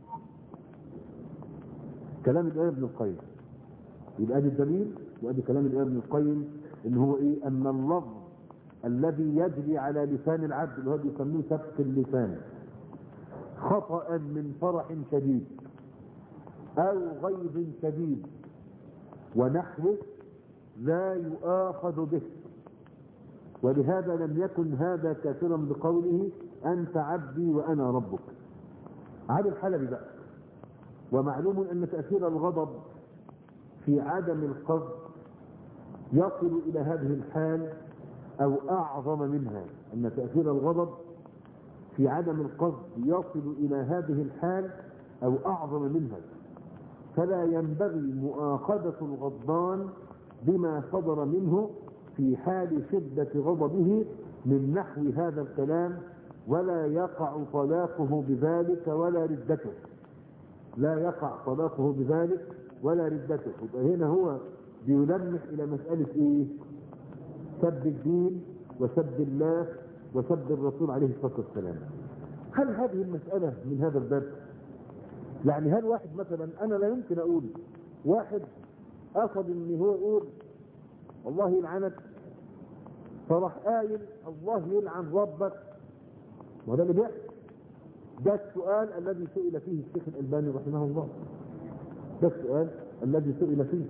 كلام الآية ابن القيم يبقى دي الدليل وادي كلام الآية ابن القيم ان هو ايه؟ ان اللفظ الذي يجري على لسان العبد اللي هو بيسموه سبك اللسان خطأ من فرح شديد أو غيظ شديد ونحوه لا يؤاخذ به ولهذا لم يكن هذا كافرا بقوله أنت عبدي وأنا ربك علي الحلبي بقى ومعلوم أن تأثير الغضب في عدم القصد يصل إلى هذه الحال أو أعظم منها أن تأثير الغضب في عدم القصد يصل إلى هذه الحال أو أعظم منها فلا ينبغي مؤاخذة الغضبان بما صدر منه في حال شدة غضبه من نحو هذا الكلام ولا يقع طلاقه بذلك ولا ردته لا يقع طلاقه بذلك ولا ردته يبقى هنا هو بيلمح الى مسألة ايه سب الدين وسب الله وسب الرسول عليه الصلاة والسلام هل هذه المسألة من هذا الباب يعني هل واحد مثلا انا لا يمكن اقول واحد اخذ ان هو يقول والله يلعنك فراح قايل الله يلعن ربك وده اللي بيحصل ده السؤال الذي سئل فيه الشيخ الألباني رحمه الله ده السؤال الذي سئل فيه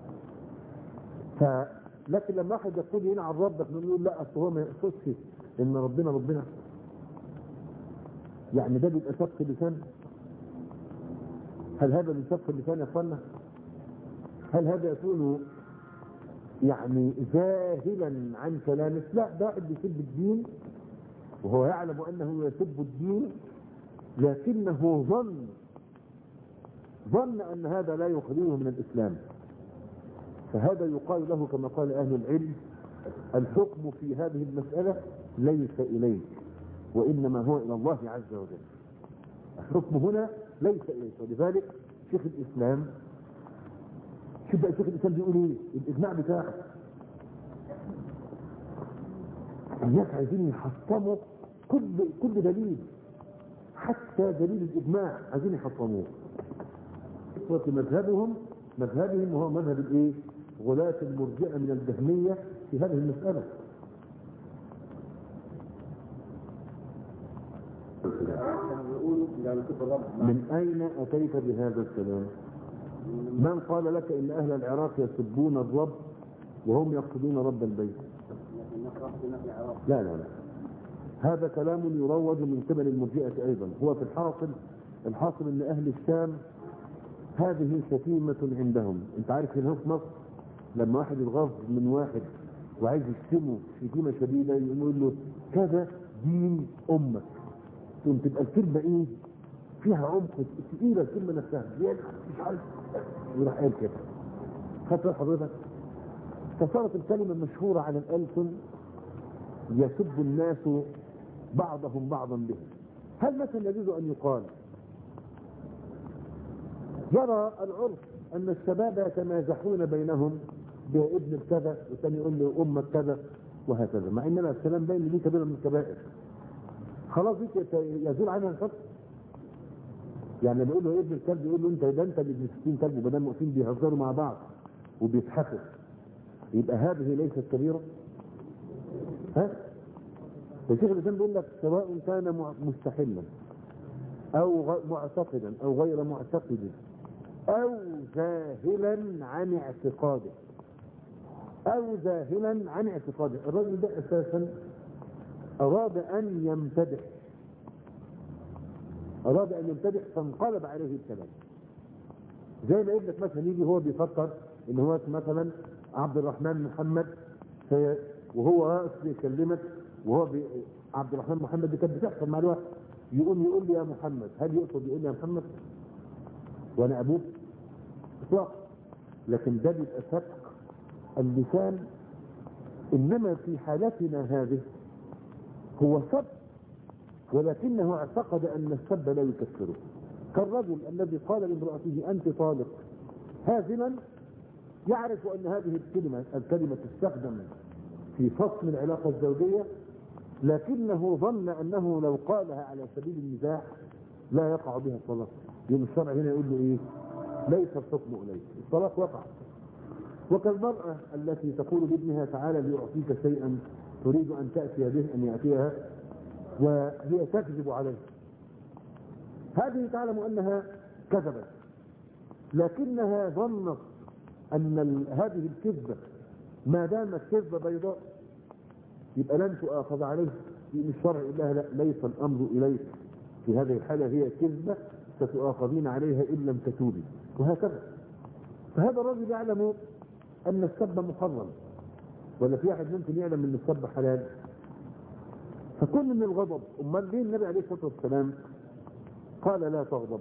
ف لكن لما واحد يقول يلعن ربك نقول لا اصل هو ما يقصدش ان ربنا ربنا يعني ده بيبقى سبق لسان هل هذا من سبق اللسان يا اخوانا هل هذا يكون يعني ذاهلا عن كلامه لا ده واحد بيسب الدين وهو يعلم انه يسب الدين لكنه ظن ظن ان هذا لا يخرجه من الاسلام فهذا يقال له كما قال اهل العلم الحكم في هذه المسألة ليس اليك وانما هو الى الله عز وجل الحكم هنا ليس اليك ولذلك شيخ الاسلام شوف بقى شيخ الاسلام بيقول ايه الاجماع بتاعه الناس عايزين يحطموا كل كل دليل حتى دليل الاجماع عايزين يحطموه مذهبهم مذهبهم وهو مذهب الايه غلاة المرجئه من الجهميه في هذه المساله كانوا بيقولوا لا نسب الرب من اين اتيت بهذا الكلام من قال لك ان اهل العراق يسبون الرب وهم يقصدون رب البيت لكن نقرأ في نقل العراق لا لا لا هذا كلام يروج من قبل المرجئة أيضا هو في الحاصل الحاصل أن أهل الشام هذه شتيمة عندهم أنت عارف هنا في مصر لما واحد يتغاظ من واحد وعايز يشتمه شتيمة شديدة يقوم يقول له كذا دين أمك تقوم تبقى الكلمة إيه فيها عمق تقيلة الكلمة نفسها يلحق مش عارف يروح قال كده خدت بالك حضرتك فصارت الكلمة مشهورة على الألسن يسب الناس بعضهم بعضا بها هل مثلا يجوز أن يقال يرى العرف أن الشباب يتمازحون بينهم بابن كذا والثاني يقول له أمك كذا وهكذا مع أن الكلام باين ليه كبيرة من الكبائر خلاص دي يزول عنها الحكم يعني بيقول له ابن الكلب يقول له انت ده انت اللي ابن 60 كلب وبدل واقفين بيهزروا مع بعض وبيضحكوا يبقى هذه ليست كبيره ها الشيخ الاسلام بيقول لك سواء كان مع- مستحلا او غ- معتقدا او غير معتقد او ذاهلا عن اعتقاده او ذاهلا عن اعتقاده الرجل ده اساسا اراد ان يمتدح اراد ان يمتدح فانقلب عليه الكلام زي ما ابنك مثلا يجي هو بيفكر ان هو مثلا عبد الرحمن محمد في وهو واقف بيكلمك وهو بي عبد الرحمن محمد دي كانت بتحصل مع الوقت يقوم يقول لي يا محمد هل يقصد يقول لي يا محمد وانا ابوك اطلاقا لكن ده بيبقى سبق اللسان انما في حالتنا هذه هو سب ولكنه اعتقد ان السب لا يكفره كالرجل الذي قال لامرأته أنت طالق هازما يعرف أن هذه الكلمة الكلمة تستخدم في فصل العلاقة الزوجية لكنه ظن أنه لو قالها على سبيل المزاح لا يقع بها الطلاق يوم الشرع هنا يقول له إيه ليس الحكم إليك الطلاق وقع وكالمرأة التي تقول لابنها تعالى لأعطيك شيئا تريد أن تأتي به أن يأتيها وهي تكذب عليه هذه تعلم أنها كذبت لكنها ظنت أن ال- هذه الكذبة ما دامت كذبة بيضاء يبقى لن تؤاخذ عليه في الشرع يقول لها لا ليس الأمر إليك في هذه الحالة هي كذبة ستؤاخذين عليها إن لم تتوبي وهكذا فهذا الرجل يعلم أن السب محرم ولا في واحد ممكن يعلم أن السب حلال فكل من الغضب أمال ليه النبي عليه الصلاة والسلام قال لا تغضب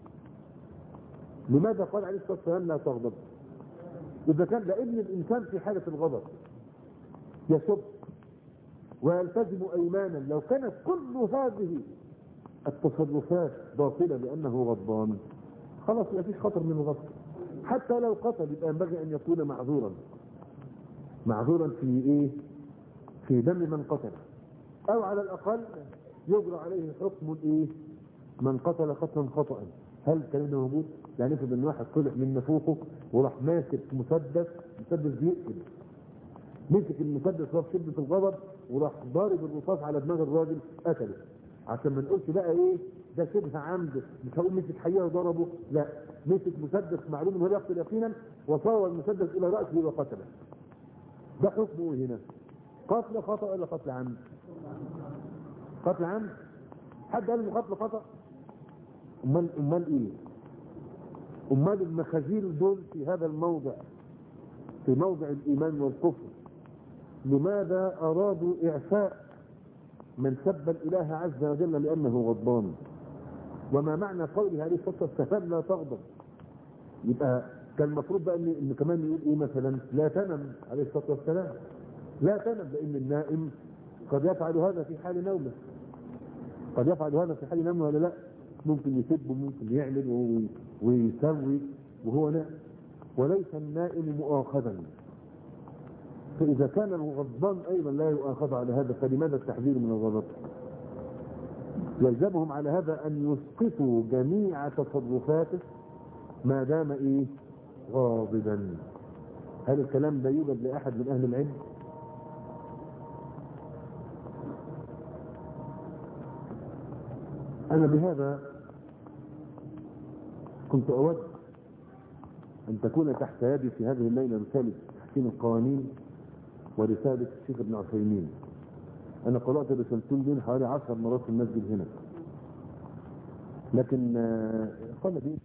لماذا قال عليه الصلاة والسلام لا تغضب إذا كان لابن الإنسان في حالة الغضب يسب ويلتزم أيمانا لو كانت كل هذه التصرفات باطلة لأنه غضبان خلاص ما فيش خطر من الغضب حتى لو قتل يبقى ينبغي ان يكون معذورا معذورا في ايه في دم من قتل او على الاقل يجرى عليه حكم الايه من قتل قتلا خطأ هل الكلام ده موجود يعني افرض ان واحد طلع من نفوخه وراح ماسك مسدس مسدس بيقتل مسك المسدس وهو في شده الغضب وراح ضارب الرصاص على دماغ الراجل قتله عشان ما نقولش بقى ايه ده شبه عمد مش هقول مسك حقيقه وضربه لا مسك مسدس معلوم ان هو يقتل يقينا وصور المسدس الى راسه وقتله ده حكمه ايه هنا قتل خطا ولا قتل عمد قتل عمد حد قال انه قتل خطا امال امال ايه امال المخازيل دول في هذا الموضع في موضع الايمان والكفر لماذا ارادوا اعفاء من سب الاله عز وجل لانه غضبان وما معنى قوله عليه الصلاه والسلام لا تغضب يبقى كان المفروض بقى ان إن كمان يقول ايه مثلا لا تنم عليه الصلاه والسلام لا تنم لان النائم قد يفعل هذا في حال نومه قد يفعل هذا في حال نومه ولا لا ممكن يسب وممكن يعمل وي- ويسوي وهو نائم وليس النائم مؤاخذا فإذا كان الغضبان أيضا لا يؤاخذ على هذا فلماذا التحذير من الغضب يلزمهم على هذا أن يسقطوا جميع تصرفاته ما دام إيه غاضبا هل الكلام ده يوجد لأحد من أهل العلم أنا بهذا كنت أود أن تكون تحت يدي في هذه الليلة رسالة تحكيم القوانين ورسالة الشيخ ابن عثيمين أنا قرأت الرسالتين دول حوالي عشر مرات في المسجد هنا لكن آه، قال لي